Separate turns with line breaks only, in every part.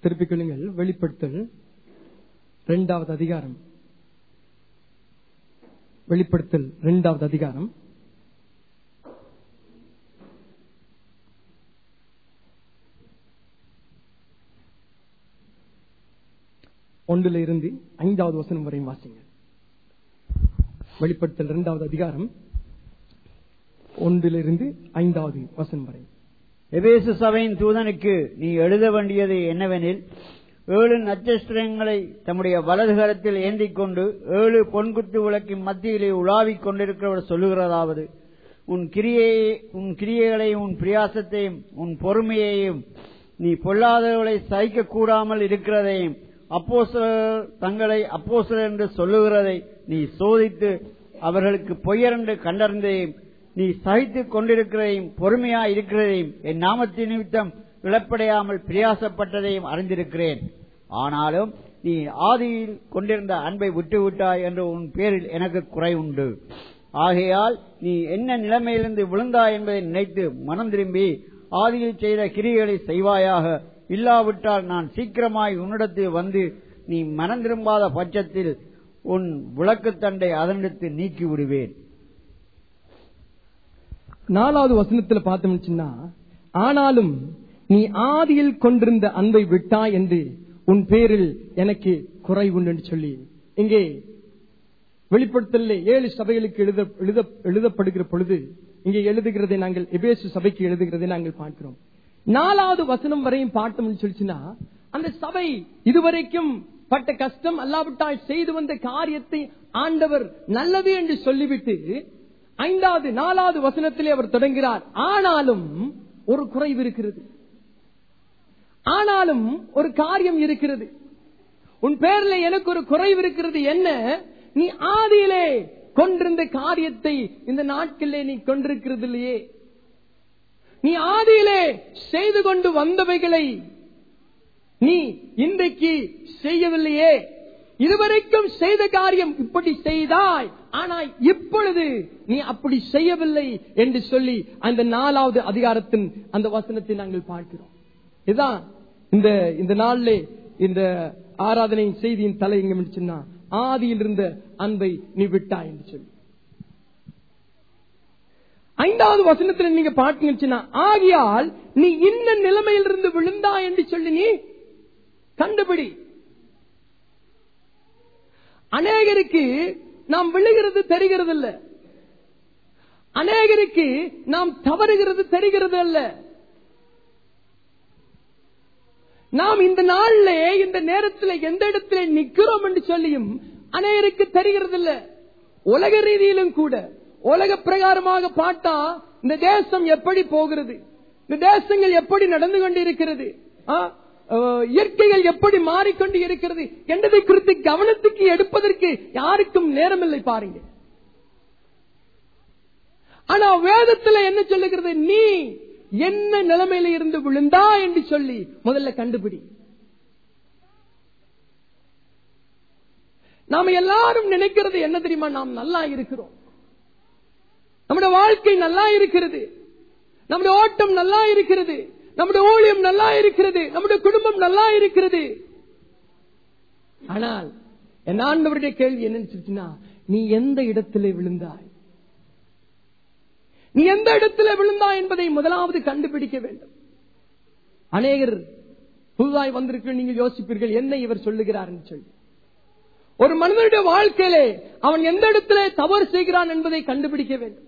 திருப்பிக் கொள்ளுங்கள் வெளிப்படுத்தல் இரண்டாவது அதிகாரம் வெளிப்படுத்தல் இரண்டாவது அதிகாரம் ஒன்றுல இருந்து ஐந்தாவது வசனம் வரையும் வாசிங்க வெளிப்படுத்தல் இரண்டாவது அதிகாரம் ஒன்றிலிருந்து ஐந்தாவது வசனம் வரை
எபேசு சபையின் தூதனுக்கு நீ எழுத வேண்டியது என்னவெனில் ஏழு நட்சத்திரங்களை தம்முடைய வலது கரத்தில் ஏந்திக் கொண்டு ஏழு பொன்குத்து விளக்கின் மத்தியிலே உலாவிக் கொண்டிருக்கிறவர் சொல்லுகிறதாவது உன் கிரியையை உன் கிரியைகளையும் உன் பிரியாசத்தையும் உன் பொறுமையையும் நீ பொல்லாதவர்களை சகிக்க கூடாமல் இருக்கிறதையும் அப்போஸ்தலர் தங்களை அப்போஸ்தலர் என்று சொல்லுகிறதை நீ சோதித்து அவர்களுக்கு பொய்யரென்று கண்டறிந்ததையும் நீ சகித்துக் கொண்டிருக்கிறதையும் பொறுமையா இருக்கிறதையும் என் நாமத்தின் நிமித்தம் இழப்படையாமல் பிரயாசப்பட்டதையும் அறிந்திருக்கிறேன் ஆனாலும் நீ ஆதியில் கொண்டிருந்த அன்பை விட்டுவிட்டாய் என்று உன் பேரில் எனக்கு குறை உண்டு ஆகையால் நீ என்ன நிலைமையிலிருந்து விழுந்தாய் என்பதை நினைத்து மனம் திரும்பி ஆதியில் செய்த கிரிகளை செய்வாயாக இல்லாவிட்டால் நான் சீக்கிரமாய் உன்னிடத்தில் வந்து நீ மனம் திரும்பாத பட்சத்தில் உன் விளக்குத்தண்டை அதனிடத்து நீக்கி விடுவேன்
நாலாவது வசனத்துல பார்த்தோம்னா ஆனாலும் நீ ஆதியில் கொண்டிருந்த அன்பை விட்டாய் என்று உன் பேரில் எனக்கு குறை உண்டு என்று சொல்லி இங்கே வெளிப்படுத்தல ஏழு சபைகளுக்கு எழுத எழுத எழுதப்படுகிற பொழுது இங்கே எழுதுகிறதை நாங்கள் எபேசு சபைக்கு எழுதுகிறதை நாங்கள் பார்க்கிறோம் நாலாவது வசனம் வரையும் பார்த்தோம்னு சொல்லிச்சுன்னா அந்த சபை இதுவரைக்கும் பட்ட கஷ்டம் அல்லாவிட்டால் செய்து வந்த காரியத்தை ஆண்டவர் நல்லது என்று சொல்லிவிட்டு ஐந்தாவது நாலாவது வசனத்திலே அவர் தொடங்குகிறார் ஆனாலும் ஒரு குறைவு இருக்கிறது ஆனாலும் ஒரு காரியம் இருக்கிறது உன் பேர்ல எனக்கு ஒரு குறைவு இருக்கிறது என்ன நீ ஆதியிலே கொண்டிருந்த காரியத்தை இந்த நாட்களிலே நீ கொண்டிருக்கிறது இல்லையே நீ ஆதியிலே செய்து கொண்டு வந்தவைகளை நீ இன்றைக்கு செய்யவில்லையே இதுவரைக்கும் செய்த காரியம் இப்படி செய்தாய் ஆனால் இப்பொழுது நீ அப்படி செய்யவில்லை என்று சொல்லி அந்த நாலாவது அதிகாரத்தின் அந்த வசனத்தை நாங்கள் பார்க்கிறோம் இதுதான் இந்த இந்த நாளிலே இந்த ஆராதனையின் செய்தியின் தலை எங்க சொன்னா ஆதியில் இருந்த அன்பை நீ விட்டாய் என்று சொல்லி ஐந்தாவது வசனத்தில் நீங்க பார்த்தீங்கன்னா ஆகியால் நீ இன்ன நிலைமையிலிருந்து விழுந்தா என்று சொல்லி நீ கண்டுபிடி அநேகருக்கு நாம் விழுகிறது தெரிகிறது இல்ல அநேகருக்கு நாம் தவறுகிறது தெரிகிறது அல்ல நாம் இந்த நாள்ல இந்த நேரத்தில் எந்த இடத்துல நிக்கிறோம் என்று சொல்லியும் அநேகருக்கு தெரிகிறது இல்ல உலக ரீதியிலும் கூட உலக பிரகாரமாக பார்த்தா இந்த தேசம் எப்படி போகிறது இந்த தேசங்கள் எப்படி நடந்து கொண்டிருக்கிறது இயற்கைகள் எப்படி மாறிக்கொண்டு இருக்கிறது என்பதை குறித்து கவனத்துக்கு எடுப்பதற்கு யாருக்கும் நேரமில்லை பாருங்க ஆனா வேதத்துல என்ன சொல்லுகிறது நீ என்ன நிலைமையில இருந்து விழுந்தா என்று சொல்லி முதல்ல கண்டுபிடி நாம எல்லாரும் நினைக்கிறது என்ன தெரியுமா நாம் நல்லா இருக்கிறோம் நம்முடைய வாழ்க்கை நல்லா இருக்கிறது நம்முடைய ஓட்டம் நல்லா இருக்கிறது நம்முடைய ஊழியம் நல்லா இருக்கிறது நம்முடைய குடும்பம் நல்லா இருக்கிறது ஆனால் என் ஆண்டவருடைய கேள்வி என்னன்னு நீ எந்த இடத்திலே விழுந்தாய் நீ எந்த இடத்துல விழுந்தாய் என்பதை முதலாவது கண்டுபிடிக்க வேண்டும் அநேகர் புதுதாய் வந்திருக்க நீங்கள் யோசிப்பீர்கள் என்ன இவர் சொல்லுகிறார் என்று சொல்லி ஒரு மனிதனுடைய வாழ்க்கையிலே அவன் எந்த இடத்திலே தவறு செய்கிறான் என்பதை கண்டுபிடிக்க வேண்டும்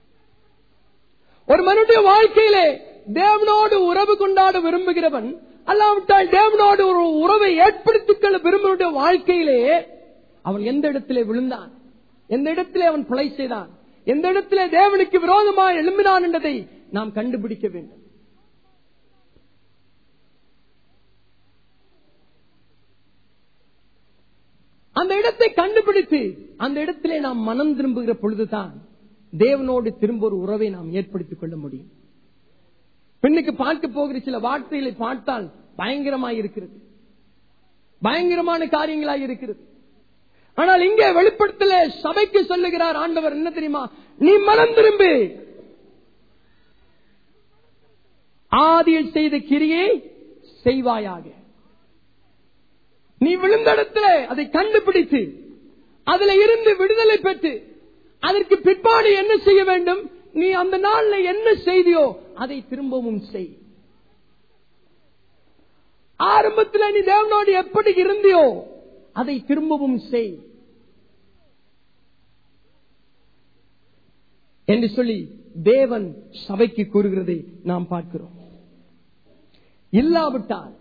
ஒரு மனுடைய வாழ்க்கையிலே தேவனோடு உறவு கொண்டாட விரும்புகிறவன் அல்லாவிட்டால் தேவனோடு ஒரு உறவை ஏற்படுத்திக் கொள்ள விரும்புடைய வாழ்க்கையிலே அவன் எந்த இடத்திலே விழுந்தான் எந்த இடத்திலே அவன் கொலை செய்தான் எந்த இடத்திலே தேவனுக்கு விரோதமாக எழும்பினான் என்பதை நாம் கண்டுபிடிக்க வேண்டும் அந்த இடத்தை கண்டுபிடித்து அந்த இடத்திலே நாம் மனம் திரும்புகிற பொழுதுதான் தேவனோடு திரும்ப ஒரு உறவை நாம் ஏற்படுத்திக் கொள்ள முடியும் பெண்ணுக்கு பார்க்க போகிற சில வார்த்தைகளை பார்த்தால் பயங்கரமாய் இருக்கிறது பயங்கரமான காரியங்களாய் இருக்கிறது ஆனால் இங்கே வெளிப்படுத்தல சபைக்கு சொல்லுகிறார் ஆண்டவர் என்ன தெரியுமா நீ மனம் திரும்பு ஆதியில் செய்த கிரியை செய்வாயாக நீ விழுந்த இடத்துல அதை கண்டுபிடித்து அதுல இருந்து விடுதலை பெற்று அதற்கு பிற்பாடு என்ன செய்ய வேண்டும் நீ அந்த நாள்ல என்ன செய்தியோ அதை திரும்பவும் செய் ஆரம்பத்தில் நீ தேவனோடு எப்படி இருந்தியோ அதை திரும்பவும் செய் என்று சொல்லி தேவன் சபைக்கு கூறுகிறதை நாம் பார்க்கிறோம் இல்லாவிட்டால்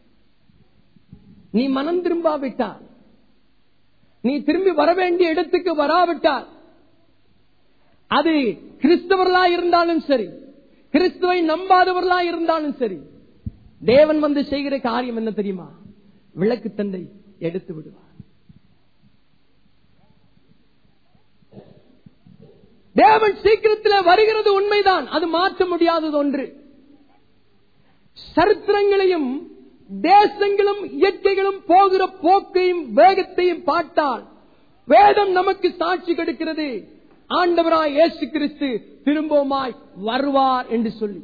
நீ மனம் திரும்பாவிட்டால் நீ திரும்பி வர வேண்டிய இடத்துக்கு வராவிட்டால் அது கிறிஸ்தவர்களா இருந்தாலும் சரி கிறிஸ்துவை நம்பாதவர்களா இருந்தாலும் சரி தேவன் வந்து செய்கிற காரியம் என்ன தெரியுமா விளக்கு தண்டை எடுத்து விடுவார் தேவன் சீக்கிரத்தில் வருகிறது உண்மைதான் அது மாற்ற முடியாதது ஒன்று சரித்திரங்களையும் தேசங்களும் இயற்கைகளும் போகிற போக்கையும் வேகத்தையும் பார்த்தால் வேதம் நமக்கு சாட்சி கொடுக்கிறது ஆண்டவராய் இயேசு கிறிஸ்து திரும்பவுமாய் வருவார் என்று சொல்லி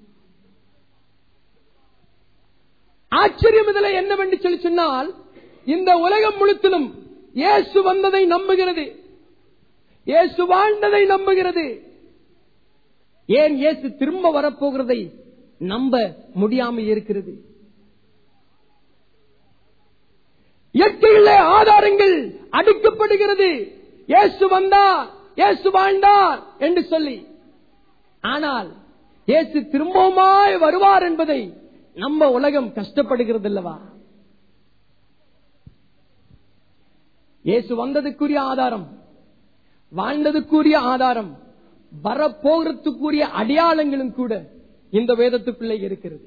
ஆச்சரியம் இதில் என்னவென்று சொல்லி சொன்னால் இந்த உலகம் முழுத்திலும் இயேசு வந்ததை நம்புகிறது இயேசு வாழ்ந்ததை நம்புகிறது ஏன் இயேசு திரும்ப வரப்போகிறதை நம்ப முடியாமல் இருக்கிறது இயற்கையிலே ஆதாரங்கள் அடுக்கப்படுகிறது இயேசு வந்தார் இயேசு வாழ்ந்தார் என்று சொல்லி ஆனால் இயேசு திரும்பவுமாய் வருவார் என்பதை நம்ம உலகம் கஷ்டப்படுகிறது அல்லவா இயேசு வந்ததுக்குரிய ஆதாரம் வாழ்ந்ததுக்குரிய ஆதாரம் வரப்போகிறதுக்குரிய அடையாளங்களும் கூட இந்த வேதத்துக்குள்ளே இருக்கிறது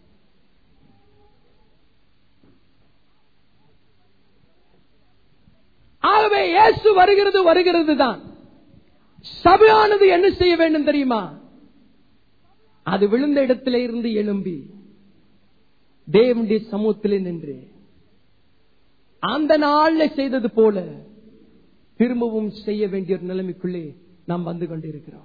ஆகவே இயேசு வருகிறது வருகிறது தான் சபையானது என்ன செய்ய வேண்டும் தெரியுமா அது விழுந்த இடத்திலே இருந்து எழும்பி தேவனுடைய சமூகத்திலே நின்று அந்த நாள்ல செய்தது போல திரும்பவும் செய்ய வேண்டிய ஒரு நிலைமைக்குள்ளே நாம் வந்து கொண்டிருக்கிறோம்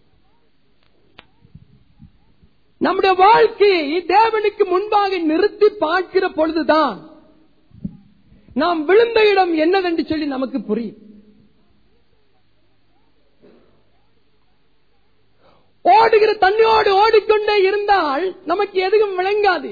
நம்முடைய வாழ்க்கையை தேவனுக்கு முன்பாக நிறுத்தி பார்க்கிற பொழுதுதான் நாம் விழுந்த இடம் என்னவென்று சொல்லி நமக்கு புரியும் ஓடுகிற தண்ணியோடு ஓடிக்கொண்டே இருந்தால் நமக்கு எதுவும் விளங்காது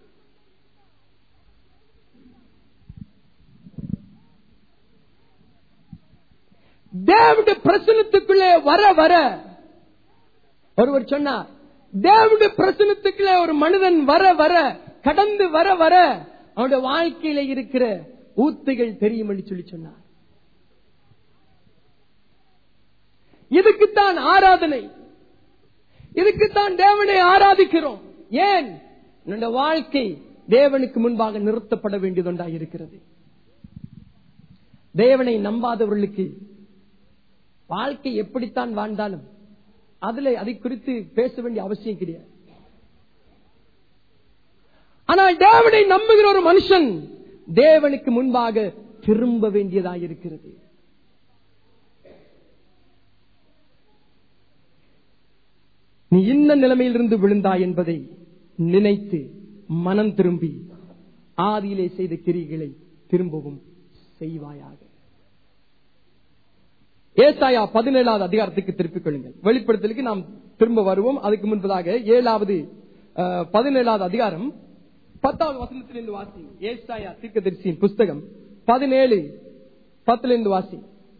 தேவனுடைய பிரசனத்துக்குள்ளே வர வர ஒருவர் சொன்னார் தேவனுடைய பிரசனத்துக்குள்ளே ஒரு மனிதன் வர வர கடந்து வர வர அவனுடைய வாழ்க்கையில இருக்கிற ஊத்துகள் தெரியும் என்று சொல்லி சொன்னார் இதுக்குத்தான் ஆராதனை இதுக்குத்தான் தேவனை ஆராதிக்கிறோம் ஏன் என்னுடைய வாழ்க்கை தேவனுக்கு முன்பாக நிறுத்தப்பட வேண்டியதுண்டா இருக்கிறது தேவனை நம்பாதவர்களுக்கு வாழ்க்கை எப்படித்தான் வாழ்ந்தாலும் அதுல அதை குறித்து பேச வேண்டிய அவசியம் கிடையாது ஆனால் தேவனை நம்புகிற ஒரு மனுஷன் தேவனுக்கு முன்பாக திரும்ப வேண்டியதாக இருக்கிறது நீ இந்த நிலைமையிலிருந்து விழுந்தாய் என்பதை நினைத்து மனம் திரும்பி ஆதியிலே செய்த கிரிகளை திரும்பவும் செய்வாயாக ஏசாயா பதினேழாவது அதிகாரத்துக்கு திருப்பிக் கொள்ளுங்கள் வெளிப்படுத்தலுக்கு நாம் திரும்ப வருவோம் அதுக்கு முன்பதாக ஏழாவது அஹ், பதினேழாவது அதிகாரம் பத்தாவது வசனத்திலிருந்து வாசி ஏசாயா தீர்க்கதரிசியின் புஸ்தகம் பதினேழு பத்திலிருந்து வாசி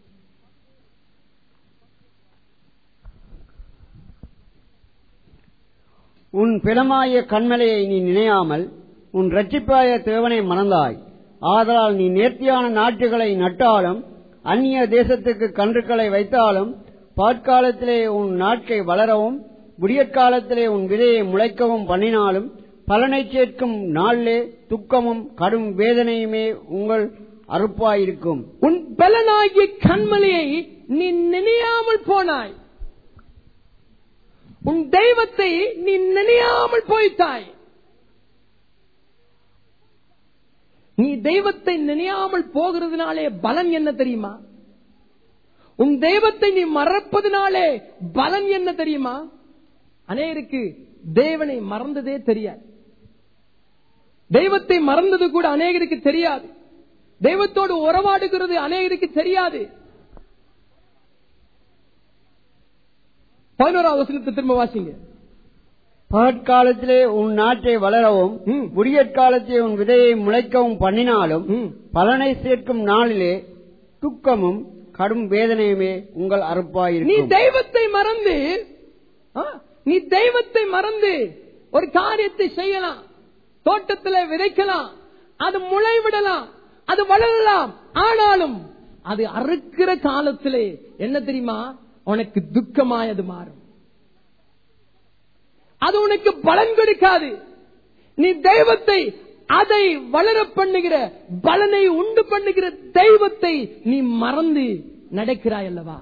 உன் பிணமாய கண்மலையை நீ நினையாமல் உன் இரட்சிப்பாய தேவனை மறந்தாய் ஆதலால் நீ நேர்த்தியான நாட்டுகளை நட்டாலும் அந்நிய தேசத்துக்கு கன்றுகளை வைத்தாலும் பாற்காலத்திலே உன் நாட்கை வளரவும் விடியற்காலத்திலே உன் விதையை முளைக்கவும் பண்ணினாலும் பலனை சேர்க்கும் நாளிலே துக்கமும் கடும் வேதனையுமே உங்கள் அறுப்பாயிருக்கும்
உன் பலனாகிய கண்மலையை நீ நினையாமல் போனாய் உன் தெய்வத்தை நீ நினையாமல் போய்த்தாய் நீ தெய்வத்தை நினையாமல் போகிறதுனாலே பலன் என்ன தெரியுமா உன் தெய்வத்தை நீ மறப்பதனாலே பலன் என்ன தெரியுமா அநேருக்கு தேவனை மறந்ததே தெரியாது தெய்வத்தை மறந்தது கூட அநேகருக்கு தெரியாது தெய்வத்தோடு உறவாடுகிறது அநேகருக்கு தெரியாது பதினோராவது வசனத்தை திரும்ப வாசிங்க
பகற்காலத்திலே உன் நாட்டை வளரவும்
ம்.
விடியற்காலத்திலே உன் விதையை முளைக்கவும் பண்ணினாலும்
ம்.
பலனை சேர்க்கும் நாளிலே துக்கமும் கடும் வேதனையுமே உங்கள்
நீ
அறுப்பாயிருக்கும்
தெய்வத்தை மறந்து ஆ, நீ தெய்வத்தை மறந்து ஒரு காரியத்தை செய்யலாம் தோட்டத்தில் விதைக்கலாம் அது முளைவிடலாம் அது வளரலாம் ஆனாலும் அது அறுக்கிற காலத்திலே என்ன தெரியுமா உனக்கு துக்கமாய் அது மாறும் அது உனக்கு பலன் கொடுக்காது நீ தெய்வத்தை அதை வளர பண்ணுகிற பலனை உண்டு பண்ணுகிற தெய்வத்தை நீ மறந்து நடக்கிறாய் அல்லவா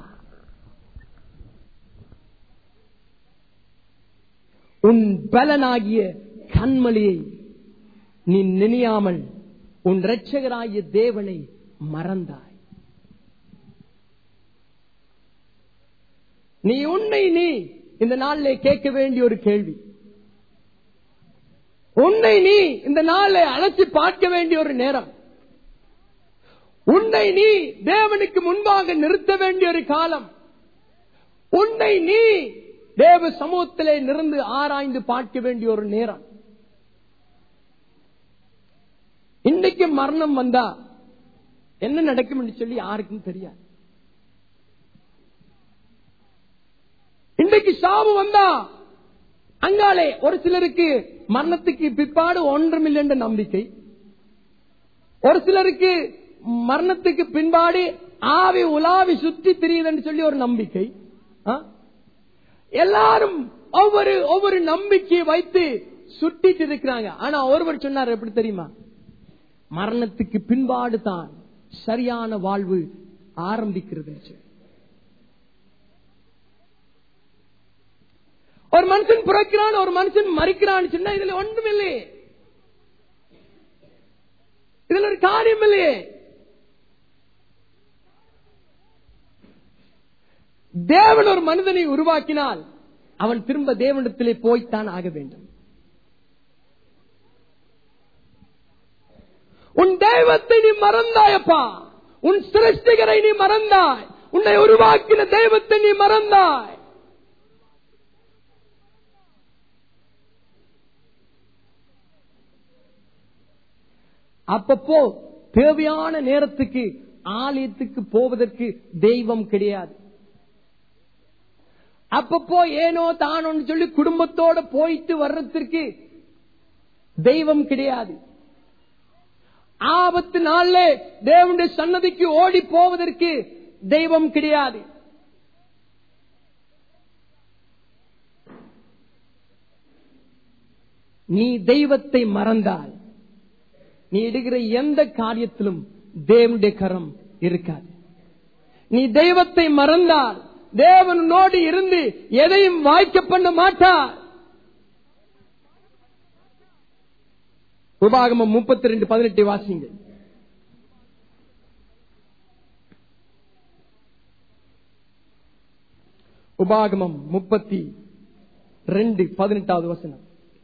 உன் பலனாகிய கண்மலையை நீ நினையாமல் உன் இரட்சகராகிய தேவனை மறந்தாய் நீ உன்னை நீ இந்த நாளிலே கேட்க வேண்டிய ஒரு கேள்வி உன்னை நீ இந்த நாளை அழைச்சி பார்க்க வேண்டிய ஒரு நேரம் உன்னை நீ தேவனுக்கு முன்பாக நிறுத்த வேண்டிய ஒரு காலம் உன்னை நீ தேவ சமூகத்திலே நிறந்து ஆராய்ந்து பார்க்க வேண்டிய ஒரு நேரம் இன்னைக்கு மரணம் வந்தா என்ன நடக்கும் என்று சொல்லி யாருக்கும் தெரியாது இன்றைக்கு சாவு வந்தா அங்காலே ஒரு சிலருக்கு மரணத்துக்கு பிற்பாடு ஒன்றும் இல்லை என்ற நம்பிக்கை ஒரு சிலருக்கு மரணத்துக்கு பின்பாடு ஆவி உலாவி சுற்றி திரியுதுன்னு சொல்லி ஒரு நம்பிக்கை ஆ? எல்லாரும் ஒவ்வொரு ஒவ்வொரு நம்பிக்கையை வைத்து சுட்டிட்டு இருக்கிறாங்க ஆனா ஒருவர் சொன்னார் எப்படி தெரியுமா மரணத்துக்கு பின்பாடு தான் சரியான வாழ்வு ஆரம்பிக்கிறது என்று சொல்லி. ஒரு மனுஷன் பிறக்கிறான் ஒரு மனுஷன் மறிக்கிறான்னு சொன்னா இதுல ஒன்றும் இல்லையே இதுல ஒரு காரியம் இல்லையே தேவன் ஒரு மனிதனை உருவாக்கினால் அவன் திரும்ப தேவனிடத்திலே போய்த்தான் ஆக வேண்டும் உன் தெய்வத்தை நீ மறந்தாயப்பா உன் சிருஷ்டிகரை நீ மறந்தாய் உன்னை உருவாக்கின தெய்வத்தை நீ மறந்தாய் அப்பப்போ தேவையான நேரத்துக்கு ஆலயத்துக்கு போவதற்கு தெய்வம் கிடையாது அப்பப்போ ஏனோ தானோன்னு சொல்லி குடும்பத்தோட போயிட்டு வர்றதற்கு தெய்வம் கிடையாது ஆபத்து நாள்ல தேவனுடைய சன்னதிக்கு ஓடி போவதற்கு தெய்வம் கிடையாது நீ தெய்வத்தை மறந்தால் நீ எடுக்கிற எந்த காரியத்திலும் தேவனுடைய கரம் இருக்காது நீ தெய்வத்தை மறந்தால் தேவனோடு இருந்து எதையும் வாய்க்க பண்ண மாட்டார் உபாகமம் முப்பத்தி ரெண்டு பதினெட்டு வாசிங்க உபாகமம் முப்பத்தி ரெண்டு பதினெட்டாவது வசனம்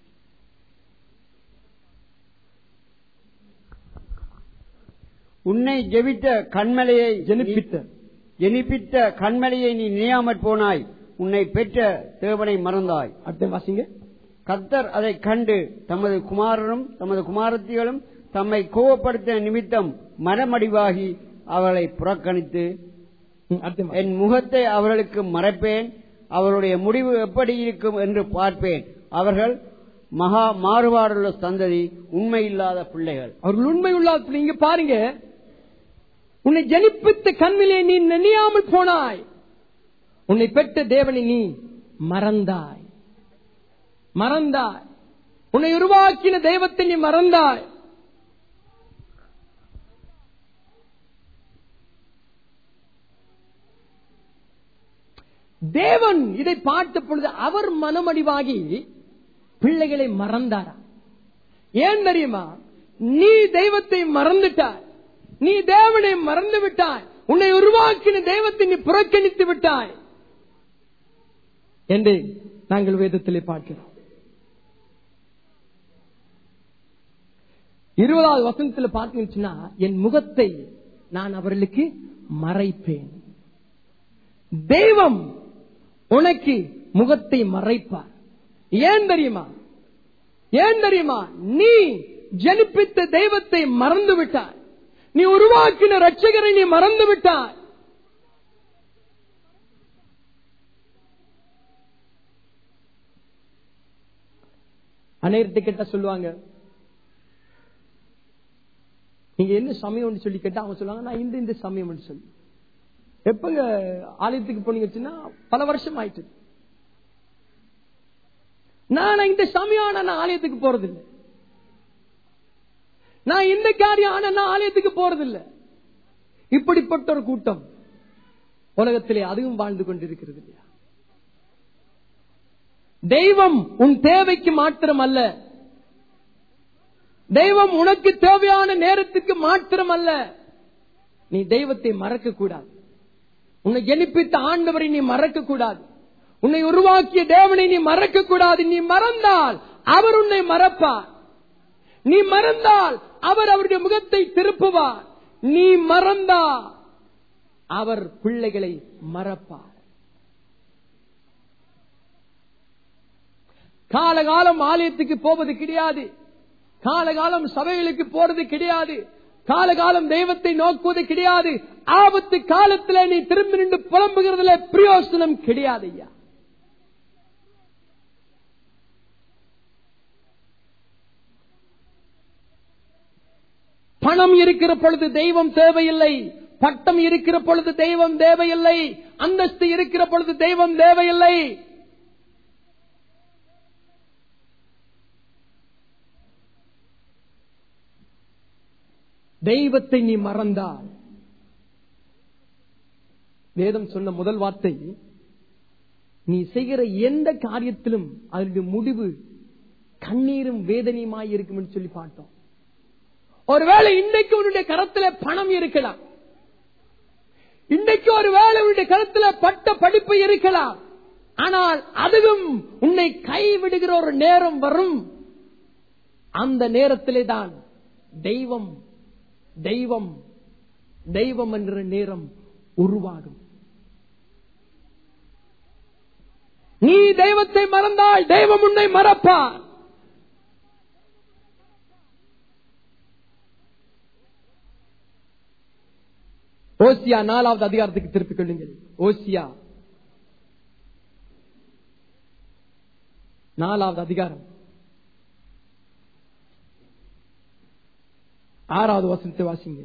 உன்னை ஜெபித்த கண்மலையை
ஜெனிப்பித்த
ஜெனிப்பித்த கண்மலையை நீ நினையாமற் போனாய் உன்னை பெற்ற தேவனை மறந்தாய்
அடுத்த வாசிங்க
கர்த்தர் அதைக் கண்டு தமது குமாரரும் தமது குமாரத்திகளும் தம்மை கோவப்படுத்த நிமித்தம் மனமடிவாகி அவளை புறக்கணித்து
ம், அடுத்த வாசிங்க.
என் முகத்தை அவர்களுக்கு மறைப்பேன் அவருடைய முடிவு எப்படி இருக்கும் என்று பார்ப்பேன் அவர்கள் மகா மாறுபாடுள்ள சந்ததி உண்மையில்லாத பிள்ளைகள்
அவர்கள் உண்மை உள்ள நீங்க பாருங்க உன்னை ஜனிப்பித்த கண்ணிலே நீ நினையாமல் போனாய் உன்னை பெற்ற தேவனை நீ மறந்தாய் மறந்தாய் உன்னை உருவாக்கின தெய்வத்தை நீ மறந்தாய் தேவன் இதை பார்த்த பொழுது அவர் மனமடிவாகி பிள்ளைகளை மறந்தாரா ஏன் தெரியுமா நீ தெய்வத்தை மறந்துட்டாய் நீ தேவனை மறந்து விட்டாய் உன்னை உருவாக்கின தெய்வத்தை நீ புறக்கணித்து விட்டாய் என்று நாங்கள் வேதத்திலே பார்க்கிறோம் இருபதாவது வசனத்துல பாத்தீங்கன்னா என் முகத்தை நான் அவர்களுக்கு மறைப்பேன் தெய்வம் உனக்கு முகத்தை மறைப்பார் ஏன் தெரியுமா ஏன் தெரியுமா நீ ஜனிப்பித்த தெய்வத்தை மறந்து விட்டாய் நீ உருவாக்கின ரட்சகரை நீ மறந்து விட்டாய் அனைவர்கிட்ட கேட்டா சொல்லுவாங்க நீங்க என்ன சமயம் சொல்லி கேட்டா அவங்க சொல்லுவாங்க நான் இந்த இந்த சமயம் சொல்லி எப்பங்க ஆலயத்துக்கு போனீங்கன்னா பல வருஷம் ஆயிட்டு நான் இந்த சமயம் ஆனா நான் ஆலயத்துக்கு போறதில்லை நான் இந்த காரியம் ஆனா நான் ஆலயத்துக்கு போறதில்லை இப்படிப்பட்ட ஒரு கூட்டம் உலகத்திலே அதுவும் வாழ்ந்து கொண்டிருக்கிறது இல்லையா தெய்வம் உன் தேவைக்கு மாத்திரம் அல்ல தெய்வம் உனக்கு தேவையான நேரத்துக்கு மாத்திரம் அல்ல நீ தெய்வத்தை மறக்க கூடாது உன்னை எழுப்பித்த ஆண்டவரை நீ மறக்க கூடாது உன்னை உருவாக்கிய தேவனை நீ மறக்க கூடாது நீ மறந்தால் அவர் உன்னை மறப்பார் நீ மறந்தால் அவர் அவருடைய முகத்தை திருப்புவார் நீ மறந்தா அவர் பிள்ளைகளை மறப்பார் காலகாலம் ஆலயத்துக்கு போவது கிடையாது காலகாலம் சபைகளுக்கு போறது கிடையாது காலகாலம் தெய்வத்தை நோக்குவது கிடையாது ஆபத்து காலத்துல நீ திரும்பி நின்று புலம்புகிறதுல பிரயோசனம் கிடையாது ஐயா பணம் இருக்கிற பொழுது தெய்வம் தேவையில்லை பட்டம் இருக்கிற பொழுது தெய்வம் தேவையில்லை அந்தஸ்து இருக்கிற பொழுது தெய்வம் தேவையில்லை தெய்வத்தை நீ மறந்தால் வேதம் சொன்ன முதல் வார்த்தை நீ செய்கிற எந்த காரியத்திலும் அதனுடைய முடிவு கண்ணீரும் வேதனையுமாய் இருக்கும் என்று சொல்லி பார்த்தோம் ஒருவேளை இன்றைக்கு உன்னுடைய கரத்துல பணம் இருக்கலாம் இன்றைக்கு ஒரு வேலை உன்னுடைய கருத்துல பட்ட படிப்பு இருக்கலாம் ஆனால் அதுவும் உன்னை கைவிடுகிற ஒரு நேரம் வரும் அந்த நேரத்திலே தான் தெய்வம் தெய்வம் தெய்வம் என்ற நேரம் உருவாகும் நீ தெய்வத்தை மறந்தால் தெய்வம் உன்னை மறப்பார் ஓசியா நாலாவது அதிகாரத்துக்கு திருப்பிக் கொள்ளுங்கள் ஓசியா நாலாவது அதிகாரம் ஆறாவது வசனத்தை வாசிங்க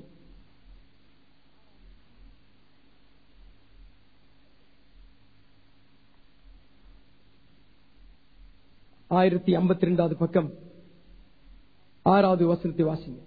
ஆயிரத்தி ஐம்பத்தி ரெண்டாவது பக்கம் ஆறாவது வசனத்தை வாசிங்க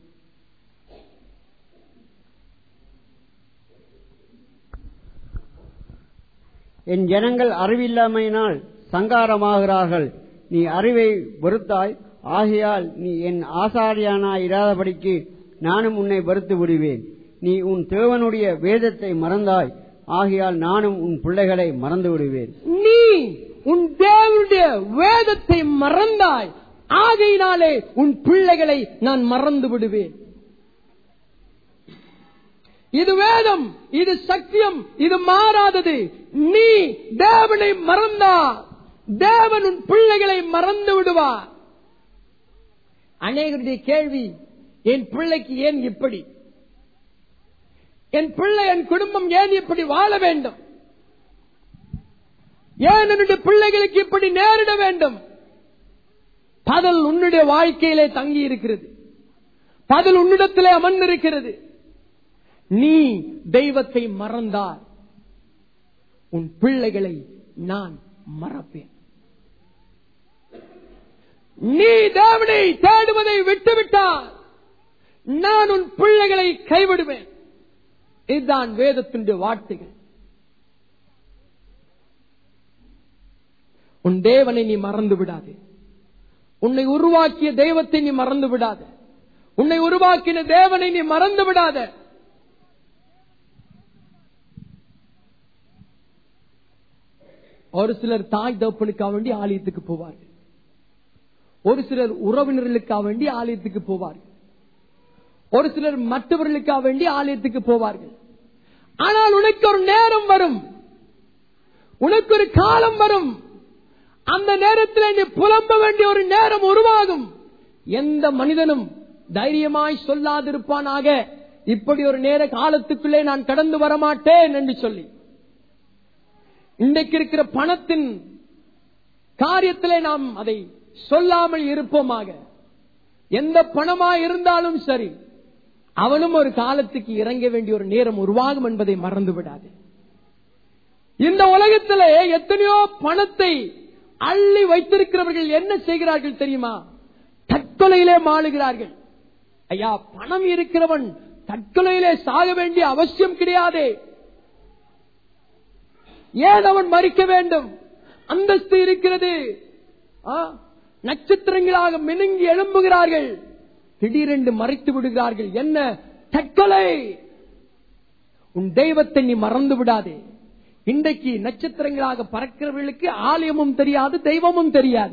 என் ஜனங்கள் அறிவில்லாமையினால் சங்காரமாகிறார்கள் நீ அறிவை வெறுத்தாய் ஆகையால் நீ என் ஆசாரியானாய் இராதபடிக்கு நானும் உன்னை வெறுத்து விடுவேன் நீ உன் தேவனுடைய வேதத்தை மறந்தாய் ஆகையால் நானும் உன் பிள்ளைகளை மறந்து விடுவேன்
நீ உன் தேவனுடைய வேதத்தை மறந்தாய் ஆகையினாலே உன் பிள்ளைகளை நான் மறந்து விடுவேன் இது வேதம் இது சத்தியம் இது மாறாதது நீ தேவனை மறந்தா தேவன் உன் பிள்ளைகளை மறந்து விடுவார் அநேகருடைய கேள்வி என் பிள்ளைக்கு ஏன் இப்படி என் பிள்ளை என் குடும்பம் ஏன் இப்படி வாழ வேண்டும் ஏன் என்னுடைய பிள்ளைகளுக்கு இப்படி நேரிட வேண்டும் பதில் உன்னுடைய வாழ்க்கையிலே தங்கி இருக்கிறது பதில் உன்னிடத்திலே அமர்ந்திருக்கிறது நீ தெய்வத்தை மறந்தால் உன் பிள்ளைகளை நான் மறப்பேன் நீ தேவனை தேடுவதை விட்டுவிட்டால் நான் உன் பிள்ளைகளை கைவிடுவேன் இதுதான் வேதத்தினுடைய வார்த்தைகள் உன் தேவனை நீ மறந்து விடாதே உன்னை உருவாக்கிய தெய்வத்தை நீ மறந்து விடாத உன்னை உருவாக்கின தேவனை நீ மறந்து விடாத ஒரு சிலர் தாய் தப்பனுக்காக வேண்டி ஆலயத்துக்கு போவார்கள் ஒரு சிலர் உறவினர்களுக்காக வேண்டி ஆலயத்துக்கு போவார்கள் ஒரு சிலர் மற்றவர்களுக்காக வேண்டி ஆலயத்துக்கு போவார்கள் ஆனால் உனக்கு ஒரு நேரம் வரும் உனக்கு ஒரு காலம் வரும் அந்த நேரத்தில் நீ புலம்ப வேண்டிய ஒரு நேரம் உருவாகும் எந்த மனிதனும் தைரியமாய் சொல்லாதிருப்பானாக இப்படி ஒரு நேர காலத்துக்குள்ளே நான் கடந்து வரமாட்டேன் என்று சொல்லி இன்றைக்கு இருக்கிற பணத்தின் காரியத்திலே நாம் அதை சொல்லாமல் இருப்போமாக எந்த பணமா இருந்தாலும் சரி அவனும் ஒரு காலத்துக்கு இறங்க வேண்டிய ஒரு நேரம் உருவாகும் என்பதை மறந்து விடாது இந்த உலகத்திலே எத்தனையோ பணத்தை அள்ளி வைத்திருக்கிறவர்கள் என்ன செய்கிறார்கள் தெரியுமா தற்கொலையிலே மாளுகிறார்கள் ஐயா பணம் இருக்கிறவன் தற்கொலையிலே சாக வேண்டிய அவசியம் கிடையாது ஏன் அவன் மறிக்க வேண்டும் அந்தஸ்து இருக்கிறது ஆ, நட்சத்திரங்களாக மினுங்கி எழும்புகிறார்கள் திடீரென்று மறைத்து விடுகிறார்கள் என்ன தற்கொலை உன் தெய்வத்தை நீ மறந்து விடாதே இன்றைக்கு நட்சத்திரங்களாக பறக்கிறவர்களுக்கு ஆலயமும் தெரியாது தெய்வமும் தெரியாது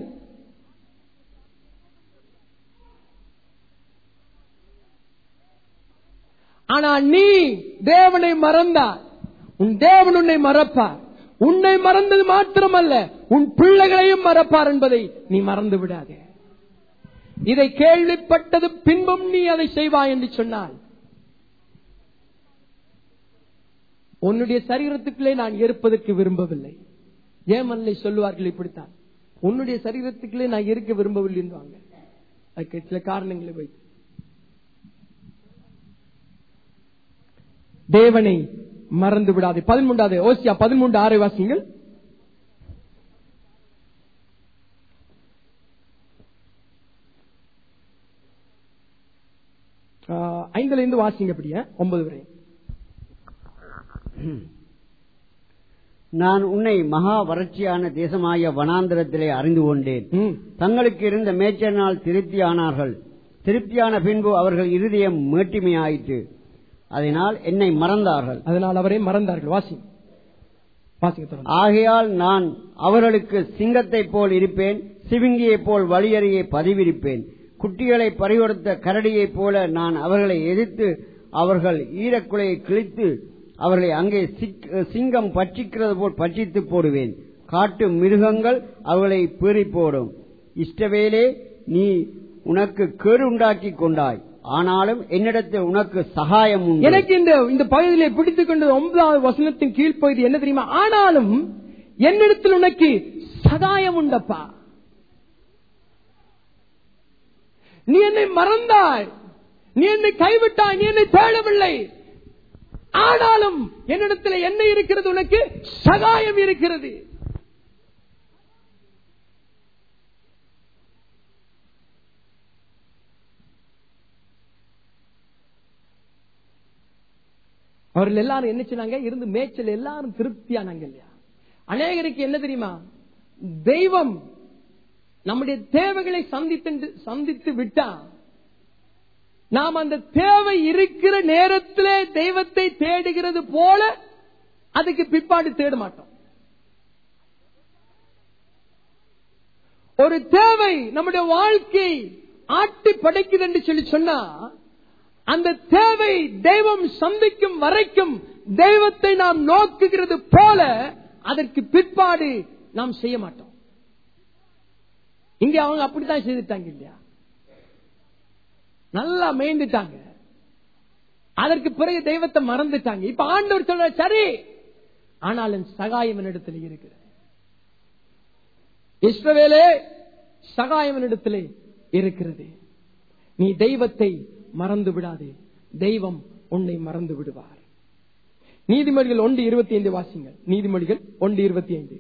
ஆனா நீ தேவனை மறந்தார் உன் தேவன் உன்னை மறப்பார் உன்னை மறந்தது மாத்திரமல்ல உன் பிள்ளைகளையும் மறப்பார் என்பதை நீ மறந்து விடாதே இதை கேள்விப்பட்டது பின்பும் நீ அதை செய்வாய் என்று சொன்னால் உன்னுடைய சரீரத்துக்குள்ளே நான் இருப்பதற்கு விரும்பவில்லை ஏமல்லை சொல்லுவார்கள் இப்படித்தான் உன்னுடைய சரீரத்துக்குள்ளே நான் இருக்க விரும்பவில்லை என்றுவாங்க அதுக்கு சில காரணங்களை வைத்து தேவனை மறந்து விடாதே பதிமூன்றாவது ஓசியா பதிமூன்று ஆறை வாசிங்கள் ஆஹ், ஐந்துல இருந்து வாசிங்க அப்படியே ஒன்பது வரை
நான் உன்னை மகா வறட்சியான தேசமாய வனாந்திரத்திலே அறிந்து கொண்டேன்
ம்.
தங்களுக்கு இருந்த மேய்ச்சலினால் திருப்தியானார்கள் திருப்தியான பின்பு அவர்கள் இருதயம் மேட்டிமையாயிற்று அதனால் என்னை மறந்தார்கள்
அதனால் அவரை மறந்தார்கள் வாசி வாசிங்க தொடர்ந்து.
ஆகையால் நான் அவர்களுக்கு சிங்கத்தைப் போல் இருப்பேன் சிவிங்கியைப் போல் வழியறியை பதிவிருப்பேன் குட்டிகளை பறிகொடுத்த கரடியைப் போல நான் அவர்களை எதிர்த்து அவர்கள் ஈரக்குலையை கிழித்து அவர்களை அங்கே சிக்- சிங்கம் பட்சிக்கிறது போல் பட்சித்து போடுவேன் காட்டு மிருகங்கள் அவர்களை பீறி போடும் இஷ்டவேலே நீ உனக்கு கேடு உண்டாக்கி கொண்டாய் ஆனாலும் என்னிடத்தில் உனக்கு சகாயம் உண்டு
எனக்கு இந்த இந்த பகுதியிலே பிடித்துக் கொண்டது ஒன்பதாவது வசனத்தின் கீழ்ப்பகுதி என்ன தெரியுமா ஆனாலும் என்னிடத்தில் உனக்கு சகாயம் உண்டப்பா நீ என்னை மறந்தாய் நீ என்னை கைவிட்டாய் நீ என்னை தேடவில்லை ஆனாலும் என்னிடத்தில் என்ன இருக்கிறது உனக்கு சகாயம் இருக்கிறது அவர்கள் எல்லாரும் என்ன செய்றாங்க இருந்து மேய்ச்சல் எல்லாரும் திருப்தியானாங்க இல்லையா அநேகருக்கு என்ன தெரியுமா தெய்வம் நம்முடைய தேவைகளை சந்தித்து சந்தித்து விட்டா நாம் அந்த தேவை இருக்கிற நேரத்திலே தெய்வத்தை தேடுகிறது போல அதுக்கு பிற்பாடு தேட மாட்டோம் ஒரு தேவை நம்முடைய வாழ்க்கை ஆட்டி படைக்குது என்று சொல்லி சொன்னா அந்த தேவை தெய்வம் சந்திக்கும் வரைக்கும் தெய்வத்தை நாம் நோக்குகிறது போல அதற்கு பிற்பாடு நாம் செய்ய மாட்டோம் இங்க அவங்க அப்படித்தான் செய்துட்டாங்க இல்லையா நல்லா மேய்ந்துட்டாங்க அதற்கு பிறகு தெய்வத்தை மறந்துட்டாங்க இப்ப ஆண்டவர் சொல்ற சரி ஆனாலும் சகாயம் என்னிடத்தில் இருக்கிறது இஸ்ரவேலே சகாயம் என்னிடத்திலே இருக்கிறது நீ தெய்வத்தை மறந்து விடாதே தெய்வம் உன்னை மறந்து விடுவார் நீதிமொழிகள் ஒன்று இருபத்தி ஐந்து வாசிங்கள் நீதிமொழிகள் ஒன்று இருபத்தி ஐந்து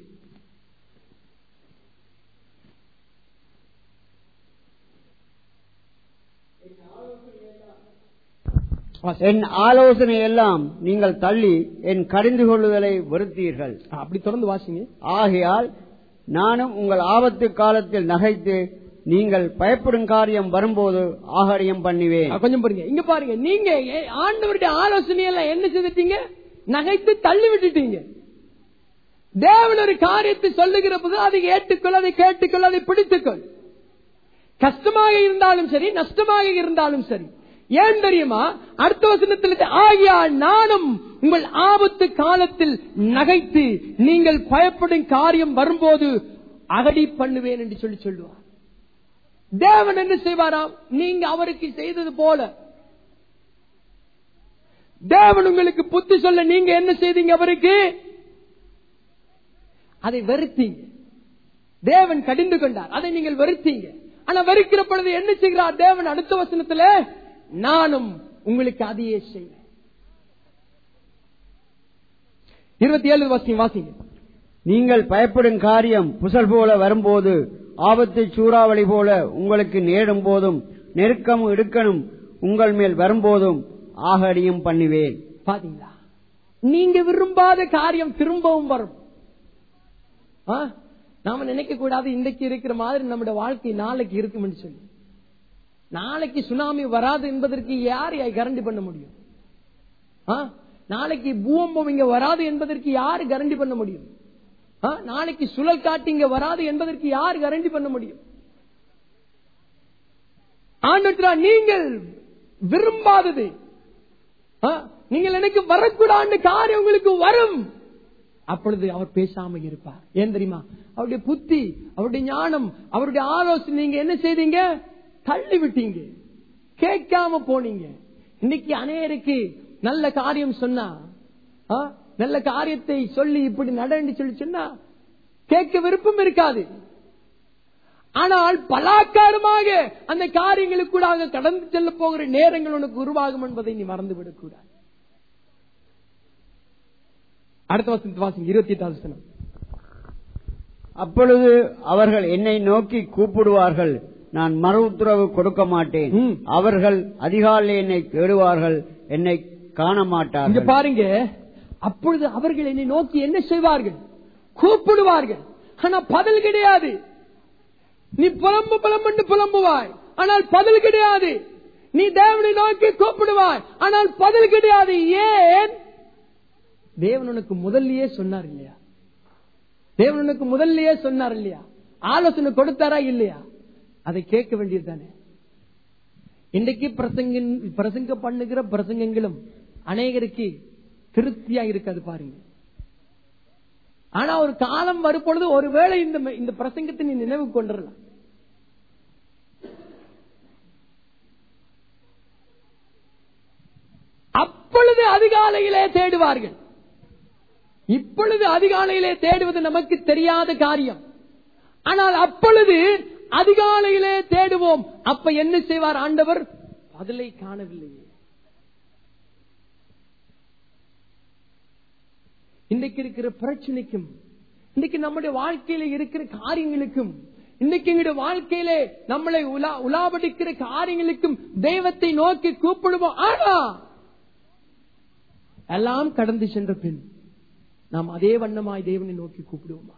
என் ஆலோசனை எல்லாம் நீங்கள் தள்ளி என் கடிந்து கொள்ளுதலை வெறுத்தீர்கள்
அப்படி தொடர்ந்து வாசிங்க
ஆகையால் நானும் உங்கள் ஆபத்து காலத்தில் நகைத்து நீங்கள் பயப்படும் காரியம் வரும்போது ஆகாரியம் பண்ணுவேன்
ஆ, கொஞ்சம் பாருங்க இங்க பாருங்க நீங்க ஏ- ஆண்டவருடைய ஆலோசனை எல்லாம் என்ன செய்துட்டீங்க நகைத்து தள்ளி விட்டுட்டீங்க தேவன் ஒரு காரியத்தை சொல்லுகிற போது அதை ஏற்றுக்கொள் அதை கேட்டுக்கொள் அதை பிடித்துக்கொள் கஷ்டமாக இருந்தாலும் சரி நஷ்டமாக இருந்தாலும் சரி ஏன் தெரியுமா அடுத்த வசனத்தில் ஆகியால் நானும் உங்கள் ஆபத்து காலத்தில் நகைத்து நீங்கள் பயப்படும் காரியம் வரும்போது அகடி பண்ணுவேன் என்று சொல்லி சொல்லுவார் தேவன் என்ன செய்வாராம் நீங்க அவருக்கு செய்தது போல தேவன் உங்களுக்கு புத்தி சொல்ல நீங்க என்ன செய்தீங்க அவருக்கு அதை வெறுத்தீங்க தேவன் கடிந்து கொண்டார் அதை நீங்கள் வெறுத்தீங்க ஆனா வெறுக்கிற பொழுது என்ன செய்கிறார் தேவன் அடுத்த வசனத்துல நானும் உங்களுக்கு அதையே செய்வேன் இருபத்தி ஏழு வாசிங்க வாசிங்க
நீங்கள் பயப்படும் காரியம் புசல் போல வரும்போது ஆபத்து சூறாவளி போல உங்களுக்கு நேரும் போதும் நெருக்கம் இடுக்கணும் உங்கள் மேல் வரும்போதும் ஆகடியும் பண்ணுவேன்
பாத்தீங்களா நீங்க விரும்பாத காரியம் திரும்பவும் வரும் ஆ? நாம நினைக்க கூடாது இன்றைக்கு இருக்கிற மாதிரி நம்முடைய வாழ்க்கை நாளைக்கு இருக்கும்னு சொல்லி நாளைக்கு சுனாமி வராது என்பதற்கு யார் கரண்டி பண்ண முடியும் ஆ? நாளைக்கு பூகம்பம் இங்க வராது என்பதற்கு யாரு கரண்டி பண்ண முடியும் ஆ? நாளைக்கு சுழல் காட்டு இங்க வராது என்பதற்கு யார் கரண்டி பண்ண முடியும் ஆண்டவரா நீங்கள் விரும்பாதது ஆ? நீங்கள் எனக்கு வரக்கூடாது காரியம் உங்களுக்கு வரும் அப்பொழுது அவர் பேசாம இருப்பார் ஏன் தெரியுமா அவருடைய புத்தி அவருடைய ஞானம் அவருடைய ஆலோசனை நீங்க என்ன செய்தீங்க தள்ளி விட்டீங்க கேட்காம போனீங்க இன்னைக்கு அநேருக்கு நல்ல காரியம் சொன்னா ஆ? நல்ல காரியத்தை சொல்லி இப்படி நடன்னு சொல்லி சொன்னா கேட்க விருப்பம் இருக்காது ஆனால் பலாக்காரமாக அந்த காரியங்களுக்கூடாக கடந்து செல்ல போகிற நேரங்கள் உனக்கு உருவாகும் என்பதை நீ மறந்து விடக்கூடாது அடுத்த வசனத்தை வாசிங்க இருபத்தி எட்டாவது வசனம்
அப்பொழுது அவர்கள் என்னை நோக்கி கூப்பிடுவார்கள் நான் மறு உத்தரவு கொடுக்க மாட்டேன்
ம்.
அவர்கள் அதிகாலை என்னை தேடுவார்கள் என்னை காண
இங்க
மாட்டார்கள்
பாருங்க அப்பொழுது அவர்கள் என்னை நோக்கி என்ன செய்வார்கள் கூப்பிடுவார்கள் ஆனா பதில் கிடையாது நீ புலம்பு புலம்பு புலம்புவாய் ஆனால் பதில் கிடையாது நீ தேவனை நோக்கி கூப்பிடுவாய் ஆனால் பதில் கிடையாது ஏன் தேவன் உனக்கு முதல்லயே சொன்னார் இல்லையா தேவன் உனக்கு முதல்லயே சொன்னார் இல்லையா ஆலோசனை கொடுத்தாரா இல்லையா அதை கேட்க வேண்டியது தானே இன்றைக்கு பிரசங்க பிரசங்க பண்ணுகிற பிரசங்கங்களும் அநேகருக்கு திருப்தியா இருக்காது பாருங்க ஆனா ஒரு காலம் வரும்பொழுது ஒருவேளை இந்த இந்த பிரசங்கத்தை நீ நினைவு கொண்டுடலாம் அப்பொழுது அதிகாலையிலே தேடுவார்கள் இப்பொழுது அதிகாலையிலே தேடுவது நமக்கு தெரியாத காரியம் ஆனால் அப்பொழுது அதிகாலையிலே தேடுவோம் அப்ப என்ன செய்வார் ஆண்டவர் பதிலை காணவில்லையே இன்றைக்கு இருக்கிற பிரச்சனைக்கும் இன்னைக்கு நம்முடைய வாழ்க்கையில இருக்கிற காரியங்களுக்கும் இன்னைக்கு எங்களுடைய வாழ்க்கையிலே நம்மளை உலா உலாபடிக்கிற காரியங்களுக்கும் தெய்வத்தை நோக்கி கூப்பிடுவோம் ஆனா எல்லாம் கடந்து சென்ற பின் நாம் அதே வண்ணமாய் தேவனை நோக்கி கூப்பிடுவோமா